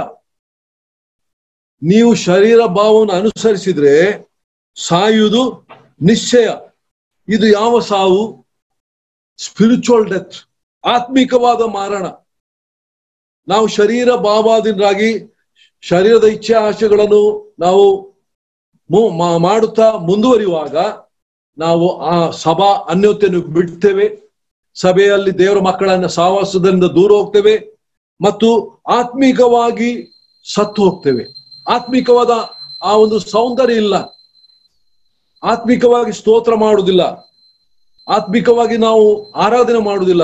ನೀವು ಶರೀರ ಭಾವವನ್ನು ಅನುಸರಿಸಿದ್ರೆ ಸಾಯುವುದು ನಿಶ್ಚಯ ಇದು ಯಾವ ಸಾವು ಸ್ಪಿರಿಚುವಲ್ ಡೆತ್ ಆತ್ಮಿಕವಾದ ಮಾರಣ ನಾವು ಶರೀರ ಭಾವಾದಿಂದಾಗಿ ಶರೀರದ ಇಚ್ಛೆ ಆಶೆಗಳನ್ನು ನಾವು ಮು- ಮಾ- ಮಾಡುತ್ತಾ ಮುಂದುವರಿಯುವಾಗ ನಾವು ಆ ಸಭಾ ಅನ್ಯೋನ್ಯತೆಯನ್ನು ಬಿಡ್ತೇವೆ ಸಭೆಯಲ್ಲಿ ದೇವರ ಮಕ್ಕಳನ್ನ ಸಾವಾಸದಿಂದ ದೂರ ಹೋಗ್ತೇವೆ ಮತ್ತು ಆತ್ಮಿಕವಾಗಿ ಸತ್ತು ಹೋಗ್ತೇವೆ ಆತ್ಮಿಕವಾದ ಆ ಒಂದು ಸೌಂದರ್ಯ ಇಲ್ಲ ಆತ್ಮಿಕವಾಗಿ ಸ್ತೋತ್ರ ಮಾಡುವುದಿಲ್ಲ ಆತ್ಮಿಕವಾಗಿ ನಾವು ಆರಾಧನೆ ಮಾಡುವುದಿಲ್ಲ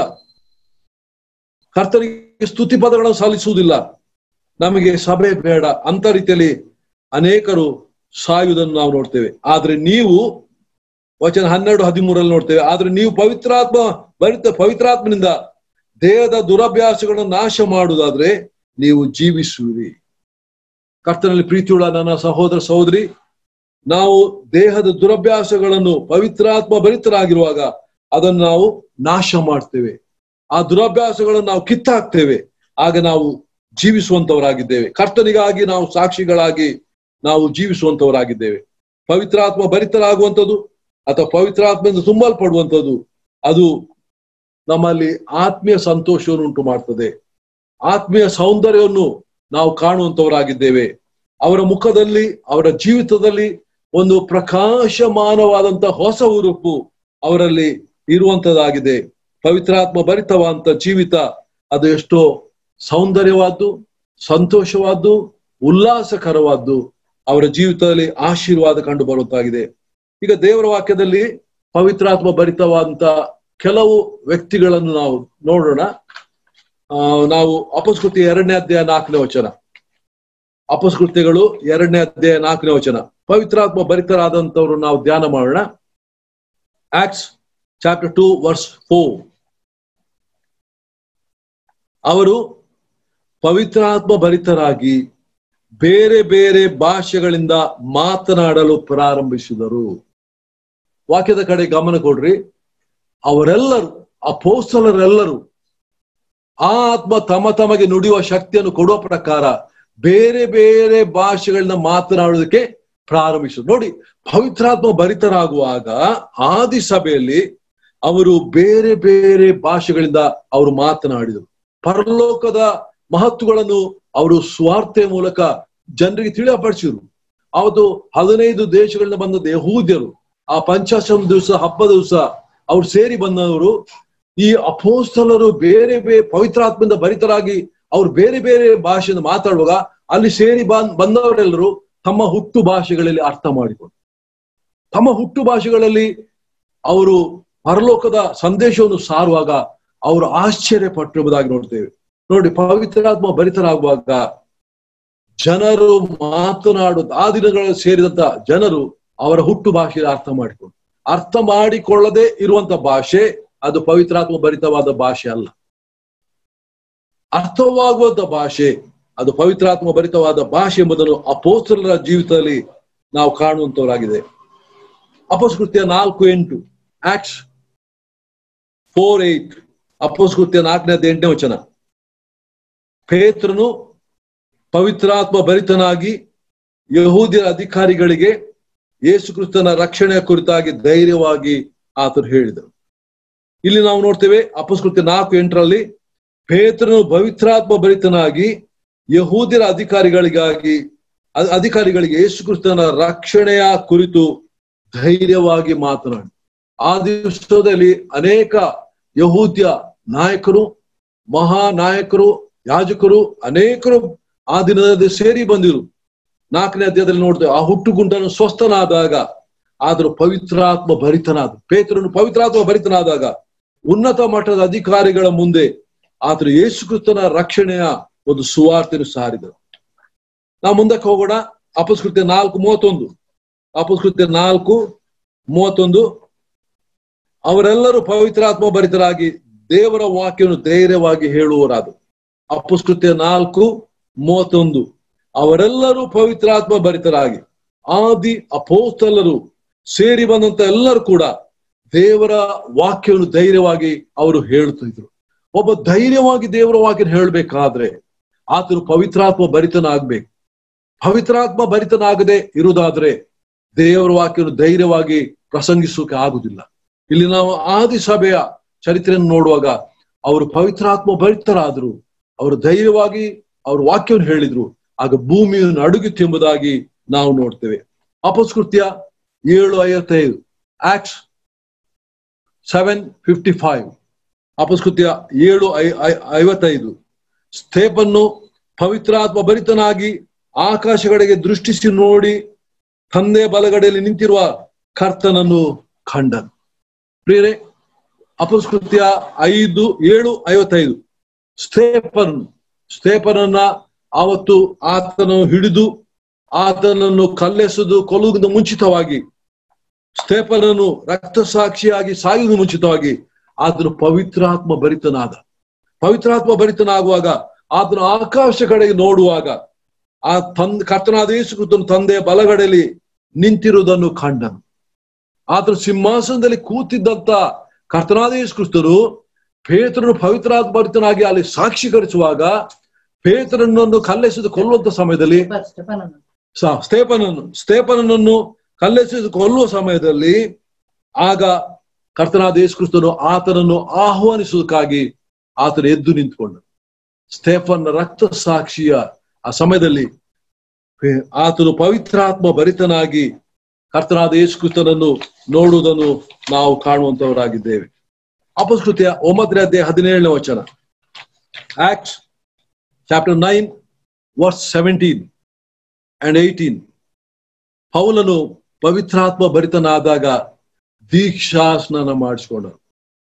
ಕರ್ತನಿಗೆ ಸ್ತುತಿ ಪದಗಳನ್ನು ಸಲ್ಲಿಸುವುದಿಲ್ಲ ನಮಗೆ ಸಭೆ ಬೇಡ ಅಂತ ರೀತಿಯಲ್ಲಿ ಅನೇಕರು ಸಾಯುವುದನ್ನು ನಾವು ನೋಡ್ತೇವೆ ಆದ್ರೆ ನೀವು ವಚನ ಹನ್ನೆರಡು ಹದಿಮೂರಲ್ಲಿ ನೋಡ್ತೇವೆ ಆದ್ರೆ ನೀವು ಪವಿತ್ರಾತ್ಮ ಭರಿತ ಪವಿತ್ರಾತ್ಮನಿಂದ ದೇಹದ ದುರಭ್ಯಾಸಗಳನ್ನು ನಾಶ ಮಾಡುವುದಾದ್ರೆ ನೀವು ಜೀವಿಸುವಿರಿ ಕರ್ತನಲ್ಲಿ ಪ್ರೀತಿಯುಳ್ಳ ನನ್ನ ಸಹೋದರ ಸಹೋದರಿ ನಾವು ದೇಹದ ದುರಭ್ಯಾಸಗಳನ್ನು ಪವಿತ್ರಾತ್ಮ ಭರಿತರಾಗಿರುವಾಗ ಅದನ್ನು ನಾವು ನಾಶ ಮಾಡ್ತೇವೆ ಆ ದುರಭ್ಯಾಸಗಳನ್ನು ನಾವು ಕಿತ್ತಾಕ್ತೇವೆ ಆಗ ನಾವು ಜೀವಿಸುವಂತವರಾಗಿದ್ದೇವೆ ಕರ್ತನಿಗಾಗಿ ನಾವು ಸಾಕ್ಷಿಗಳಾಗಿ ನಾವು ಜೀವಿಸುವಂತವರಾಗಿದ್ದೇವೆ ಪವಿತ್ರಾತ್ಮ ಭರಿತರಾಗುವಂಥದ್ದು ಅಥವಾ ಪವಿತ್ರಾತ್ಮದಿಂದ ತುಂಬಲ್ಪಡುವಂಥದ್ದು ಅದು ನಮ್ಮಲ್ಲಿ ಆತ್ಮೀಯ ಸಂತೋಷವನ್ನು ಉಂಟು ಮಾಡ್ತದೆ ಆತ್ಮೀಯ ಸೌಂದರ್ಯವನ್ನು ನಾವು ಕಾಣುವಂತವರಾಗಿದ್ದೇವೆ ಅವರ ಮುಖದಲ್ಲಿ ಅವರ ಜೀವಿತದಲ್ಲಿ ಒಂದು ಪ್ರಕಾಶಮಾನವಾದಂತ ಹೊಸ ಉರುಪು ಅವರಲ್ಲಿ ಇರುವಂತದ್ದಾಗಿದೆ ಪವಿತ್ರಾತ್ಮ ಭರಿತವಾದಂತ ಜೀವಿತ ಅದು ಎಷ್ಟೋ ಸೌಂದರ್ಯವಾದ್ದು ಸಂತೋಷವಾದ್ದು ಉಲ್ಲಾಸಕರವಾದ್ದು ಅವರ ಜೀವಿತದಲ್ಲಿ ಆಶೀರ್ವಾದ ಕಂಡು ಬರುವಂತಾಗಿದೆ ಈಗ ದೇವರ ವಾಕ್ಯದಲ್ಲಿ ಪವಿತ್ರಾತ್ಮ ಭರಿತವಾದಂತ ಕೆಲವು ವ್ಯಕ್ತಿಗಳನ್ನು ನಾವು ನೋಡೋಣ ಆ, ನಾವು ಅಪಸ್ಕೃತಿ ಎರಡನೇ ಅಧ್ಯಾಯ ನಾಲ್ಕನೇ ವಚನ ಅಪಸ್ಕೃತ್ಯಗಳು ಎರಡನೇ ಅಧ್ಯಾಯ ನಾಲ್ಕನೇ ವಚನ ಪವಿತ್ರಾತ್ಮ ಭರಿತರಾದಂತವ್ರು ನಾವು ಧ್ಯಾನ ಮಾಡೋಣ Acts chapter two verse four ಅವರು ಪವಿತ್ರಾತ್ಮ ಭರಿತರಾಗಿ ಬೇರೆ ಬೇರೆ ಭಾಷೆಗಳಿಂದ ಮಾತನಾಡಲು ಪ್ರಾರಂಭಿಸಿದರು ವಾಕ್ಯದ ಕಡೆ ಗಮನ ಕೊಡ್ರಿ ಅವರೆಲ್ಲರೂ ಅಪೋಸ್ತಲರೆಲ್ಲರೂ ಆ ಆತ್ಮ ತಮ್ಮ ತಮಗೆ ನುಡಿಯುವ ಶಕ್ತಿಯನ್ನು ಕೊಡುವ ಪ್ರಕಾರ ಬೇರೆ ಬೇರೆ ಭಾಷೆಗಳನ್ನ ಮಾತನಾಡೋದಕ್ಕೆ ಪ್ರಾರಂಭಿಸಿದ್ರು ನೋಡಿ ಪವಿತ್ರಾತ್ಮ ಭರಿತರಾಗುವಾಗ ಆದಿ ಸಭೆಯಲ್ಲಿ ಅವರು ಬೇರೆ ಬೇರೆ ಭಾಷೆಗಳಿಂದ ಅವರು ಮಾತನಾಡಿದರು ಪರಲೋಕದ ಮಹತ್ವಗಳನ್ನು ಅವರು ಸ್ವಾರ್ಥ ಮೂಲಕ ಜನರಿಗೆ ತಿಳಿಯಪಡಿಸಿದ್ರು ಅವತ್ತು ಹದಿನೈದು ದೇಶಗಳಿಂದ ಬಂದ ಯಹೂದ್ಯರು ಆ ಪಂಚಾಶಂ ದಿವಸ ಹಬ್ಬದ ದಿವಸ ಅವ್ರು ಸೇರಿ ಬಂದವರು ಈ ಅಪೋಸ್ತಲರು ಬೇರೆ ಬೇರೆ ಪವಿತ್ರಾತ್ಮದಿಂದ ಭರಿತರಾಗಿ ಅವ್ರು ಬೇರೆ ಬೇರೆ ಭಾಷೆಯಿಂದ ಮಾತಾಡುವಾಗ ಅಲ್ಲಿ ಸೇರಿ ಬಂದ್ ಬಂದವರೆಲ್ಲರೂ ತಮ್ಮ ಹುಟ್ಟು ಭಾಷೆಗಳಲ್ಲಿ ಅರ್ಥ ಮಾಡಿಕೊಂಡು ತಮ್ಮ ಹುಟ್ಟು ಭಾಷೆಗಳಲ್ಲಿ ಅವರು ಪರಲೋಕದ ಸಂದೇಶವನ್ನು ಸಾರುವಾಗ ಅವರು ಆಶ್ಚರ್ಯ ಪಟ್ಟಿರುವುದಾಗಿ ನೋಡ್ತೇವೆ ನೋಡಿ ಪವಿತ್ರಾತ್ಮ ಭರಿತರಾಗುವಾಗ ಜನರು ಮಾತನಾಡುತ್ತ ಆ ದಿನಗಳಲ್ಲಿ ಸೇರಿದಂತ ಜನರು ಅವರ ಹುಟ್ಟು ಭಾಷೆಯಲ್ಲಿ ಅರ್ಥ ಮಾಡಿಕೊಂಡು ಅರ್ಥ ಮಾಡಿಕೊಳ್ಳದೆ ಇರುವಂತ ಭಾಷೆ ಅದು ಪವಿತ್ರಾತ್ಮ ಭರಿತವಾದ ಭಾಷೆ ಅಲ್ಲ ಅರ್ಥವಾಗುವಂತ ಭಾಷೆ ಅದು ಪವಿತ್ರಾತ್ಮ ಭರಿತವಾದ ಭಾಷೆ ಎಂಬುದನ್ನು ಅಪೋಸ್ತಲರ ಜೀವಿತದಲ್ಲಿ ನಾವು ಕಾಣುವಂತವರಾಗಿದೆ ಅಪಸ್ಕೃತ್ಯ ನಾಲ್ಕು ಎಂಟು ಆಕ್ಸ್ ಫೋರ್ ಏಟ್ ಅಪಸ್ಕೃತ್ಯ ನಾಲ್ಕನೇ ಎಂಟನೇ ವಚನ ಪೇತ್ರನು ಪವಿತ್ರಾತ್ಮ ಭರಿತನಾಗಿ ಯಹೂದ್ಯರ ಅಧಿಕಾರಿಗಳಿಗೆ ಯೇಸು ಕ್ರಿಸ್ತನ ರಕ್ಷಣೆಯ ಕುರಿತಾಗಿ ಧೈರ್ಯವಾಗಿ ಆತನು ಹೇಳಿದರು ಇಲ್ಲಿ ನಾವು ನೋಡ್ತೇವೆ ಅಪಸ್ಕೃತ್ಯ ನಾಲ್ಕು ಎಂಟರಲ್ಲಿ ಪೇತ್ರನು ಪವಿತ್ರಾತ್ಮ ಭರಿತನಾಗಿ ಯಹೂದ್ಯರ ಅಧಿಕಾರಿಗಳಿಗಾಗಿ ಅ- ಅಧಿಕಾರಿಗಳಿಗೆ ಯೇಸು ಕ್ರಿಸ್ತನ ರಕ್ಷಣೆಯ ಕುರಿತು ಧೈರ್ಯವಾಗಿ ಮಾತನಾಡಿ ಆ ದಿವಸದಲ್ಲಿ ಅನೇಕ ಯಹೂದ್ಯ ನಾಯಕರು ಮಹಾ ನಾಯಕರು ಯಾಜಕರು ಅನೇಕರು ಆ ದಿನದಲ್ಲಿ ಸೇರಿ ಬಂದಿರು ನಾಲ್ಕನೇ ಅಧ್ಯಾಯದಲ್ಲಿ ನೋಡ್ತೇವೆ ಆ ಹುಟ್ಟುಗುಂಟನು ಸ್ವಸ್ಥನಾದಾಗ ಆದರೂ ಪವಿತ್ರಾತ್ಮ ಭರಿತನಾದ ಪೇತ್ರನು ಪವಿತ್ರಾತ್ಮ ಭರಿತನಾದಾಗ ಉನ್ನತ ಮಟ್ಟದ ಅಧಿಕಾರಿಗಳ ಮುಂದೆ ಆತನು ಯೇಸು ಕ್ರಿಸ್ತನ ರಕ್ಷಣೆಯ ಒಂದು ಸುವಾರ್ತೆಯನ್ನು ಸಾರಿದರು ನಾವು ಮುಂದಕ್ಕೆ ಹೋಗೋಣ ಅಪಸ್ಕೃತ್ಯ ನಾಲ್ಕು ಮೂವತ್ತೊಂದು ಅಪಸ್ಕೃತ್ಯ ನಾಲ್ಕು ಮೂವತ್ತೊಂದು ಅವರೆಲ್ಲರೂ ಪವಿತ್ರಾತ್ಮ ಭರಿತರಾಗಿ ದೇವರ ವಾಕ್ಯವನ್ನು ಧೈರ್ಯವಾಗಿ ಹೇಳುವರಾದರು ಅಪಸ್ಕೃತ್ಯ ನಾಲ್ಕು ಮೂವತ್ತೊಂದು ಅವರೆಲ್ಲರೂ ಪವಿತ್ರಾತ್ಮ ಭರಿತರಾಗಿ ಆದಿ ಅಪೋಸ್ತಲರು ಸೇರಿ ಬಂದಂತ ಎಲ್ಲರೂ ಕೂಡ ದೇವರ ವಾಕ್ಯವನ್ನು ಧೈರ್ಯವಾಗಿ ಅವರು ಹೇಳುತ್ತಿದ್ರು ಒಬ್ಬ ಧೈರ್ಯವಾಗಿ ದೇವರ ವಾಕ್ಯ ಹೇಳಬೇಕಾದ್ರೆ ಆತನು ಪವಿತ್ರಾತ್ಮ ಭರಿತನಾಗ್ಬೇಕು ಪವಿತ್ರಾತ್ಮ ಭರಿತನಾಗದೆ ಇರುವುದಾದ್ರೆ ದೇವರ ವಾಕ್ಯವನ್ನು ಧೈರ್ಯವಾಗಿ ಪ್ರಸಂಗಿಸೋಕೆ ಆಗುದಿಲ್ಲ ಇಲ್ಲಿ ನಾವು ಆದಿ ಸಭೆಯ ಚರಿತ್ರೆಯನ್ನು ನೋಡುವಾಗ ಅವರು ಪವಿತ್ರಾತ್ಮ ಭರಿತರಾದರು ಅವರು ಧೈರ್ಯವಾಗಿ ಅವರು ವಾಕ್ಯವನ್ನು ಹೇಳಿದ್ರು ಆಗ ಭೂಮಿಯನ್ನು ಅಡುಗಿತ್ತು ಎಂಬುದಾಗಿ ನಾವು ನೋಡ್ತೇವೆ ಅಪಸ್ಕೃತ್ಯ ಏಳು ಐವತ್ತೈದು ಆಕ್ಸ್ ಸೆವೆನ್ ಫಿಫ್ಟಿ ಫೈವ್ ಅಪಸ್ಕೃತ್ಯ ಏಳು ಐ ಐ- ಐವತ್ತೈದು ಸ್ಥೇಪನ್ನು ಪವಿತ್ರಾತ್ಮ ಭರಿತನಾಗಿ ಆಕಾಶಗಳಿಗೆ ದೃಷ್ಟಿಸಿ ನೋಡಿ ತಂದೆ ಬಲಗಡೆಯಲ್ಲಿ ನಿಂತಿರುವ ಕರ್ತನನ್ನು ಕಂಡನು ಪ್ರಿಯರೇ ಅಪಸ್ಕೃತ್ಯ ಐದು ಏಳು ಐವತ್ತೈದು ಸ್ಥೇಪನ್ ಸ್ಥೇಪನನ್ನ ಆವತ್ತು ಆತನು ಹಿಡಿದು ಆತನನ್ನು ಕಲ್ಲೆಸೆದು ಕೊಲ್ಲುವುದನ್ನು ಮುಂಚಿತವಾಗಿ ಸ್ಥೇಪನನ್ನು ರಕ್ತಸಾಕ್ಷಿಯಾಗಿ ಸಾಯುವುದು ಮುಂಚಿತವಾಗಿ ಆತನು ಪವಿತ್ರಾತ್ಮ ಭರಿತನಾದ ಪವಿತ್ರಾತ್ಮ ಭರಿತನಾಗುವಾಗ ಆತನು ಆಕಾಶ ಕಡೆಗೆ ನೋಡುವಾಗ ಆ ತಂದೆ ಕರ್ತನಾದ ಯೇಸು ಕ್ರಿಸ್ತನು ತಂದೆಯ ಬಲಗಡೆಯಲ್ಲಿ ನಿಂತಿರುವುದನ್ನು ಕಂಡನು ಆತನು ಸಿಂಹಾಸನದಲ್ಲಿ ಕೂತಿದ್ದಂತ ಕರ್ತನಾದ ಯೇಸು ಕ್ರಿಸ್ತನು ಪೇತ್ರನು ಪವಿತ್ರಾತ್ಮ ಭರಿತನಾಗಿ ಅಲ್ಲಿ ಸಾಕ್ಷೀಕರಿಸುವಾಗ ಪೇತ್ರನನ್ನು ಕಲ್ಲೆಸೆದು ಕೊಲ್ಲುವಂತ ಸಮಯದಲ್ಲಿ ಸ್ಟೆಫನನ್ನು ಸ- ಸ್ಥೇಪನನ್ನು ಸ್ಥೇಪನನ್ನು ಕಲ್ಲೆಸೆದು ಕೊಲ್ಲುವ ಸಮಯದಲ್ಲಿ ಆಗ ಕರ್ತನಾದ ಯೇಸು ಕ್ರಿಸ್ತನು ಆತನನ್ನು ಆಹ್ವಾನಿಸುವುದಕ್ಕಾಗಿ ಆತನು ಎದ್ದು ನಿಂತುಕೊಂಡನು ಸ್ಥೇಫನ್ ರಕ್ತ ಸಾಕ್ಷಿಯ ಆ ಸಮಯದಲ್ಲಿ ಪೇ- ಆತನು ಪವಿತ್ರಾತ್ಮ ಭರಿತನಾಗಿ ಕರ್ತನಾದ ಯೇಸು ಕ್ರಿಸ್ತನನ್ನು ನೋಡುವುದನ್ನು ನಾವು ಕಾಣುವಂತವರಾಗಿದ್ದೇವೆ ಅಪಸ್ಕೃತಿಯ ಒಂಬತ್ತನೇ ಅಧ್ಯಾಯ ಹದಿನೇಳನೇ ವಚನ Acts chapter nine verse seventeen and eighteen ಪೌಲನು ಪವಿತ್ರಾತ್ಮ ಭರಿತನಾದಾಗ ದೀಕ್ಷಾ ಸ್ನಾನ ಮಾಡಿಸಿಕೊಂಡನು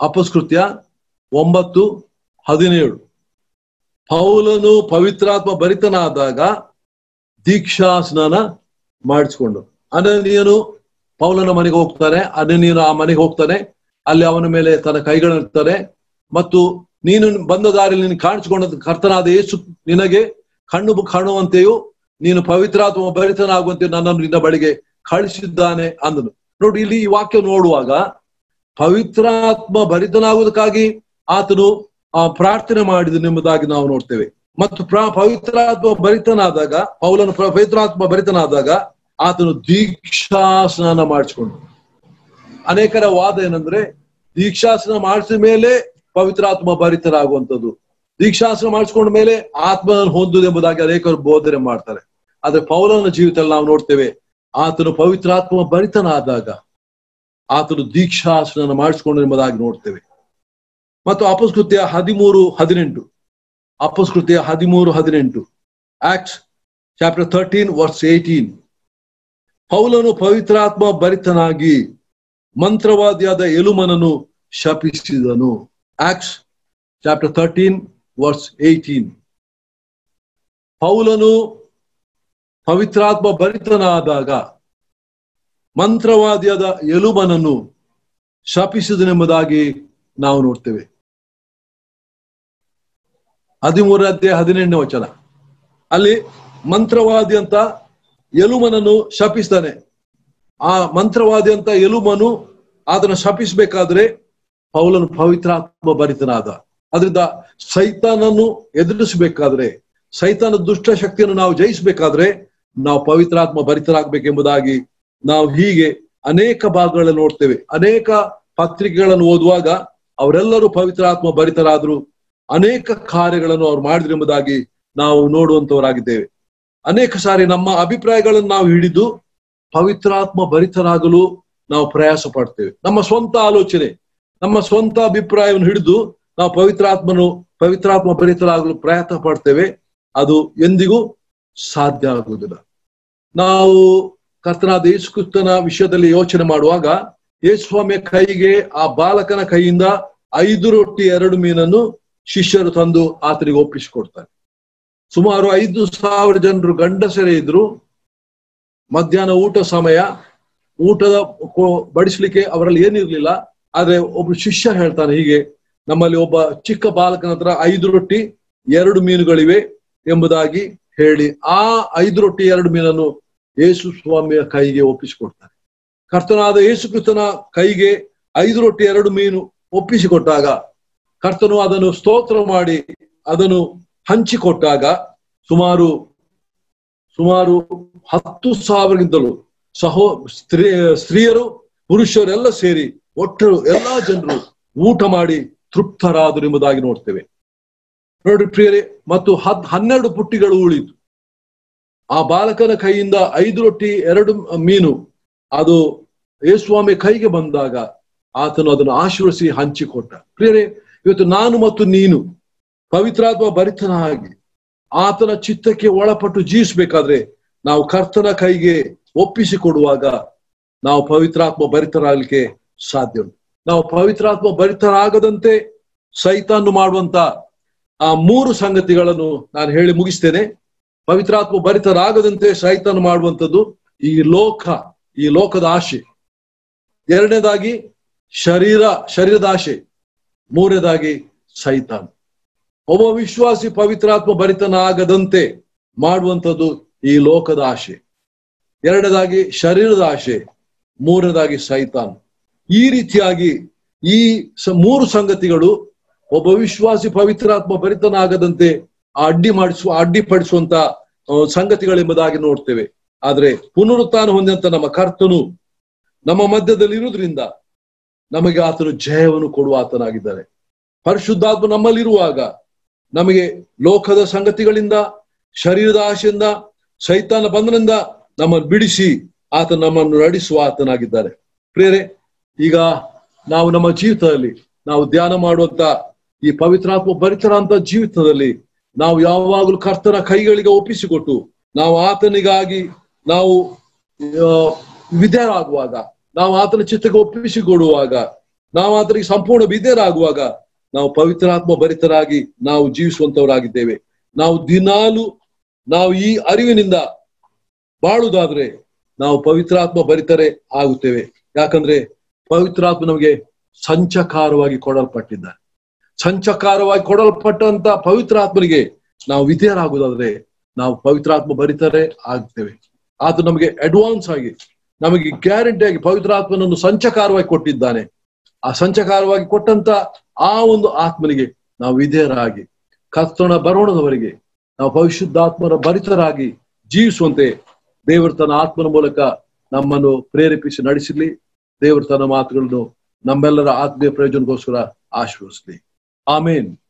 ಅಪಸ್ಕೃತ್ಯ ಒಂಬತ್ತು ಹದಿನೇಳು ಪೌಲನು ಪವಿತ್ರಾತ್ಮ ಭರಿತನಾದಾಗ ದೀಕ್ಷಾ ಸ್ನಾನ ಮಾಡಿಸ್ಕೊಂಡು ಅನನೀಯನು ಪೌಲನ ಮನೆಗೆ ಹೋಗ್ತಾನೆ ಅನನೀಯನು ಆ ಮನೆಗೆ ಹೋಗ್ತಾನೆ ಅಲ್ಲಿ ಅವನ ಮೇಲೆ ತನ್ನ ಕೈಗಳಿರ್ತಾರೆ ಮತ್ತು ನೀನು ಬಂದ ದಾರಿಯಲ್ಲಿ ನೀನು ಕಾಣಿಸಿಕೊಂಡ ಕರ್ತನಾದ ಯೇಸು ನಿನಗೆ ಕಣ್ಣು ಕಾಣುವಂತೆಯೂ ನೀನು ಪವಿತ್ರಾತ್ಮ ಭರಿತನಾಗುವಂತೆ ನನ್ನನ್ನು ನಿನ್ನ ಬಳಿಗೆ ಕಳಿಸಿದ್ದಾನೆ ಅಂದನು ನೋಡಿ ಇಲ್ಲಿ ಈ ವಾಕ್ಯ ನೋಡುವಾಗ ಪವಿತ್ರಾತ್ಮ ಭರಿತನಾಗುವುದಕ್ಕಾಗಿ ಆತನು ಆ ಪ್ರಾರ್ಥನೆ ಮಾಡಿದ ಎಂಬುದಾಗಿ ನಾವು ನೋಡ್ತೇವೆ ಮತ್ತು ಪ್ರ ಪವಿತ್ರಾತ್ಮ ಭರಿತನಾದಾಗ ಪೌಲನು ಪ್ರ- ಪವಿತ್ರಾತ್ಮ ಭರಿತನಾದಾಗ ಆತನು ದೀಕ್ಷಾ ಸ್ನಾನ ಮಾಡಿಸಿಕೊಂಡು ಅನೇಕರ ವಾದ ಏನಂದ್ರೆ ದೀಕ್ಷಾಸನ ಮಾಡಿಸಿದ ಮೇಲೆ ಪವಿತ್ರಾತ್ಮ ಭರಿತರಾಗುವಂಥದ್ದು ದೀಕ್ಷಾಸನ ಮಾಡಿಸ್ಕೊಂಡ ಮೇಲೆ ಆತ್ಮನ ಹೊಂದುದು ಎಂಬುದಾಗಿ ಅನೇಕರು ಬೋಧನೆ ಮಾಡ್ತಾರೆ ಆದ್ರೆ ಪೌಲನ ಜೀವಿತದಲ್ಲಿ ನಾವು ನೋಡ್ತೇವೆ ಆತನು ಪವಿತ್ರಾತ್ಮ ಭರಿತನಾದಾಗ ಆತನು ದೀಕ್ಷಾಸನ ಮಾಡಿಸ್ಕೊಂಡು ಎಂಬುದಾಗಿ ನೋಡ್ತೇವೆ ಮತ್ತು ಅಪಸ್ಕೃತ್ಯ ಹದಿಮೂರು ಹದಿನೆಂಟು ಅಪಸ್ಕೃತ್ಯ ಹದಿಮೂರು ಹದಿನೆಂಟು Act chapter thirteen verse eighteen ಪೌಲನು ಪವಿತ್ರಾತ್ಮ ಭರಿತನಾಗಿ ಮಂತ್ರವಾದಿಯಾದ ಎಲುಮನನ್ನು ಶಪಿಸಿದನು Acts chapter thirteen verse eighteen ಪೌಲನು ಪವಿತ್ರಾತ್ಮ ಭರಿತನಾದಾಗ ಮಂತ್ರವಾದಿಯಾದ ಎಲುಮನನ್ನು ಶಪಿಸಿದನೆಂಬುದಾಗಿ ನಾವು ನೋಡ್ತೇವೆ ಹದಿಮೂರನೇ ಅಧ್ಯಾಯ ಹದಿನೆಂಟನೇ ವಚನ ಅಲ್ಲಿ ಮಂತ್ರವಾದಿ ಅಂತ ಎಲುಮನನ್ನು ಶಪಿಸ್ತಾನೆ ಆ ಮಂತ್ರವಾದಿ ಅಂತ ಎಲುಮನು ಅದನ್ನು ಶಪಿಸಬೇಕಾದ್ರೆ ಪೌಲನು ಪವಿತ್ರಾತ್ಮ ಭರಿತನಾದ ಅದರಿಂದ ಸೈತಾನನ್ನು ಎದುರಿಸಬೇಕಾದ್ರೆ ಸೈತಾನ ದುಷ್ಟ ಶಕ್ತಿಯನ್ನು ನಾವು ಜಯಿಸಬೇಕಾದ್ರೆ ನಾವು ಪವಿತ್ರಾತ್ಮ ಭರಿತರಾಗಬೇಕೆಂಬುದಾಗಿ ನಾವು ಹೀಗೆ ಅನೇಕ ಭಾಗಗಳನ್ನು ನೋಡ್ತೇವೆ ಅನೇಕ ಪತ್ರಿಕೆಗಳನ್ನು ಓದುವಾಗ ಅವರೆಲ್ಲರೂ ಪವಿತ್ರಾತ್ಮ ಭರಿತರಾದ್ರು ಅನೇಕ ಕಾರ್ಯಗಳನ್ನು ಅವ್ರು ಮಾಡಿದ್ರು ಎಂಬುದಾಗಿ ನಾವು ನೋಡುವಂತವರಾಗಿದ್ದೇವೆ ಅನೇಕ ಸಾರಿ ನಮ್ಮ ಅಭಿಪ್ರಾಯಗಳನ್ನು ನಾವು ಹಿಡಿದು ಪವಿತ್ರಾತ್ಮ ಭರಿತರಾಗಲು ನಾವು ಪ್ರಯಾಸ ಪಡ್ತೇವೆ ನಮ್ಮ ಸ್ವಂತ ಆಲೋಚನೆ ನಮ್ಮ ಸ್ವಂತ ಅಭಿಪ್ರಾಯವನ್ನು ಹಿಡಿದು ನಾವು ಪವಿತ್ರಾತ್ಮನು ಪವಿತ್ರಾತ್ಮ ಭರಿತರಾಗಲು ಪ್ರಯತ್ನ ಪಡ್ತೇವೆ ಅದು ಎಂದಿಗೂ ಸಾಧ್ಯ ಆಗುವುದಿಲ್ಲ ನಾವು ಕರ್ತನಾದ ಯೇಸುಕ್ರಿಸ್ತನ ವಿಷಯದಲ್ಲಿ ಯೋಚನೆ ಮಾಡುವಾಗ ಯೇಸುಸ್ವಾಮಿಯ ಕೈಗೆ ಆ ಬಾಲಕನ ಕೈಯಿಂದ ಐದು ರೊಟ್ಟಿ ಎರಡು ಮೀನನ್ನು ಶಿಷ್ಯರು ತಂದು ಆತನಿಗೆ ಒಪ್ಪಿಸಿಕೊಡ್ತಾರೆ ಸುಮಾರು ಐದು ಸಾವಿರ ಜನರು ಗಂಡಸರೇ ಇದ್ರು ಮಧ್ಯಾಹ್ನ ಊಟ ಸಮಯ ಊಟದ ಕೊ- ಬಡಿಸ್ಲಿಕ್ಕೆ ಅವರಲ್ಲಿ ಏನಿರ್ಲಿಲ್ಲ ಆದ್ರೆ ಒಬ್ಬ ಶಿಷ್ಯ ಹೇಳ್ತಾನೆ ಹೀಗೆ ನಮ್ಮಲ್ಲಿ ಒಬ್ಬ ಚಿಕ್ಕ ಬಾಲಕನ ಹತ್ರ ಐದು ರೊಟ್ಟಿ ಎರಡು ಮೀನುಗಳಿವೆ ಎಂಬುದಾಗಿ ಹೇಳಿ ಆ ಐದು ರೊಟ್ಟಿ ಎರಡು ಮೀನನ್ನು ಯೇಸು ಸ್ವಾಮಿಯ ಕೈಗೆ ಒಪ್ಪಿಸಿಕೊಡ್ತಾರೆ ಕರ್ತನಾದ ಯೇಸು ಕ್ರಿಸ್ತನ ಕೈಗೆ ಐದು ರೊಟ್ಟಿ ಎರಡು ಮೀನು ಒಪ್ಪಿಸಿಕೊಟ್ಟಾಗ ಕರ್ತನು ಅದನ್ನು ಸ್ತೋತ್ರ ಮಾಡಿ ಅದನ್ನು ಹಂಚಿಕೊಟ್ಟಾಗ ಸುಮಾರು ಸುಮಾರು ಹತ್ತು ಸಾವಿರಗಿಂತಲೂ ಸಹೋ ಸ್ತ್ರೀ ಸ್ತ್ರೀಯರು ಪುರುಷರೆಲ್ಲ ಸೇರಿ ಒಟ್ಟು ಎಲ್ಲಾ ಜನರು ಊಟ ಮಾಡಿ ತೃಪ್ತರಾದರು ಎಂಬುದಾಗಿ ನೋಡ್ತೇವೆ ನೋಡಿ ಪ್ರಿಯರೇ ಮತ್ತು ಹದ್ ಹನ್ನೆರಡು ಪುಟ್ಟಿಗಳು ಉಳಿತು ಆ ಬಾಲಕನ ಕೈಯಿಂದ ಐದು ರೊಟ್ಟಿ ಎರಡು ಮೀನು ಅದು ಯೇಸ್ವಾಮಿ ಕೈಗೆ ಬಂದಾಗ ಆತನು ಅದನ್ನು ಆಶೀರ್ವಸಿ ಹಂಚಿಕೊಟ್ಟ ಪ್ರಿಯರೇ ಇವತ್ತು ನಾನು ಮತ್ತು ನೀನು ಪವಿತ್ರಾತ್ಮ ಭರಿತನಾಗಿ ಆತನ ಚಿತ್ತಕ್ಕೆ ಒಳಪಟ್ಟು ಜೀವಿಸಬೇಕಾದ್ರೆ ನಾವು ಕರ್ತನ ಕೈಗೆ ಒಪ್ಪಿಸಿಕೊಡುವಾಗ ನಾವು ಪವಿತ್ರಾತ್ಮ ಭರಿತರಾಗಲಿಕ್ಕೆ ಸಾಧ್ಯ ಉಂಟು ನಾವು ಪವಿತ್ರಾತ್ಮ ಭರಿತರಾಗದಂತೆ ಸೈತಾನ್ನು ಮಾಡುವಂತ ಆ ಮೂರು ಸಂಗತಿಗಳನ್ನು ನಾನು ಹೇಳಿ ಮುಗಿಸ್ತೇನೆ ಪವಿತ್ರಾತ್ಮ ಭರಿತರಾಗದಂತೆ ಸೈತಾನ ಮಾಡುವಂಥದ್ದು ಈ ಲೋಕ ಈ ಲೋಕದ ಆಶೆ ಎರಡನೇದಾಗಿ ಶರೀರ ಶರೀರದ ಆಶೆ ಮೂರನೇದಾಗಿ ಸೈತಾನ್ ಒಬ್ಬ ವಿಶ್ವಾಸಿ ಪವಿತ್ರಾತ್ಮ ಭರಿತನಾಗದಂತೆ ಮಾಡುವಂಥದ್ದು ಈ ಲೋಕದ ಆಶೆ ಎರಡನೇದಾಗಿ ಶರೀರದ ಆಶೆ ಮೂರನೇದಾಗಿ ಸೈತಾನ್ ಈ ರೀತಿಯಾಗಿ ಈ ಸ- ಮೂರು ಸಂಗತಿಗಳು ಒಬ್ಬ ವಿಶ್ವಾಸಿ ಪವಿತ್ರಾತ್ಮ ಭರಿತನಾಗದಂತೆ ಆ ಅಡ್ಡಿ ಮಾಡಿಸುವ ಅಡ್ಡಿಪಡಿಸುವಂತ ಆ, ಸಂಗತಿಗಳೆಂಬುದಾಗಿ ನೋಡ್ತೇವೆ ಆದ್ರೆ ಪುನರುತ್ಥಾನ ಹೊಂದಿದಂತ ನಮ್ಮ ಕರ್ತನು ನಮ್ಮ ಮಧ್ಯದಲ್ಲಿ ಇರುವುದರಿಂದ ನಮಗೆ ಆತನು ಜಯವನ್ನು ಕೊಡುವ ಆತನಾಗಿದ್ದಾರೆ ಪರಿಶುದ್ಧಾತ್ಮ ನಮ್ಮಲ್ಲಿರುವಾಗ ನಮಗೆ ಲೋಕದ ಸಂಗತಿಗಳಿಂದ ಶರೀರದ ಆಶೆಯಿಂದ ಸೈತಾನ ಬಂಧನದಿಂದ ನಮ್ಮನ್ನು ಬಿಡಿಸಿ ಆತ ನಮ್ಮನ್ನು ನಡೆಸುವ ಆತನಾಗಿದ್ದಾರೆ ಪ್ರೇರೆ ಈಗ ನಾವು ನಮ್ಮ ಜೀವಿತದಲ್ಲಿ ನಾವು ಧ್ಯಾನ ಮಾಡುವಂತ ಈ ಪವಿತ್ರಾತ್ಮ ಭರಿತರಂತ ಜೀವಿತದಲ್ಲಿ ನಾವು ಯಾವಾಗಲೂ ಕರ್ತನ ಕೈಗಳಿಗೆ ಒಪ್ಪಿಸಿಕೊಟ್ಟು ನಾವು ಆತನಿಗಾಗಿ ನಾವು ಆ, ವಿಧೇಯರಾಗುವಾಗ ನಾವು ಆತನ ಚಿತ್ತಕ್ಕೆ ಒಪ್ಪಿಸಿಕೊಡುವಾಗ ನಾವು ಆತನಿಗೆ ಸಂಪೂರ್ಣ ವಿಧೇಯರಾಗುವಾಗ ನಾವು ಪವಿತ್ರಾತ್ಮ ಭರಿತರಾಗಿ ನಾವು ಜೀವಿಸುವಂತವರಾಗಿದ್ದೇವೆ ನಾವು ದಿನಾಲು ನಾವು ಈ ಅರಿವಿನಿಂದ ಬಾಳುವುದಾದ್ರೆ ನಾವು ಪವಿತ್ರಾತ್ಮ ಭರಿತರೇ ಆಗುತ್ತೇವೆ ಯಾಕಂದ್ರೆ ಪವಿತ್ರಾತ್ಮ ನಮಗೆ ಸಂಚಕಾರವಾಗಿ ಕೊಡಲ್ಪಟ್ಟಿದ್ದಾರೆ ಸಂಚಕಾರವಾಗಿ ಕೊಡಲ್ಪಟ್ಟಂತ ಪವಿತ್ರಾತ್ಮನಿಗೆ ನಾವು ವಿಧೇಯರಾಗುವುದಾದ್ರೆ ನಾವು ಪವಿತ್ರಾತ್ಮ ಭರಿತರೇ ಆಗ್ತೇವೆ ಆತ ನಮಗೆ ಅಡ್ವಾನ್ಸ್ ಆಗಿ ನಮಗೆ ಗ್ಯಾರಂಟಿಯಾಗಿ ಪವಿತ್ರಾತ್ಮನನ್ನು ಸಂಚಕಾರವಾಗಿ ಕೊಟ್ಟಿದ್ದಾನೆ ಆ ಸಂಚಕಾರವಾಗಿ ಕೊಟ್ಟಂತ ಆ ಒಂದು ಆತ್ಮನಿಗೆ ನಾವು ವಿಧೇಯರಾಗಿ ಕರ್ತನ ಬರೋಣದವರೆಗೆ ನಾವು ಪರಿಶುದ್ಧಾತ್ಮನ ಭರಿತರಾಗಿ ಜೀವಿಸುವಂತೆ ದೇವರು ತನ್ನ ಆತ್ಮನ ಮೂಲಕ ನಮ್ಮನ್ನು ಪ್ರೇರೇಪಿಸಿ ನಡೆಸಲಿ ದೇವರು ತನ್ನ ಮಾತುಗಳನ್ನು ನಮ್ಮೆಲ್ಲರ ಆತ್ಮೀಯ ಪ್ರಯೋಜನಕ್ಕೋಸ್ಕರ ಆಶೀರ್ವದಿಸಲಿ ಆಮೇನ್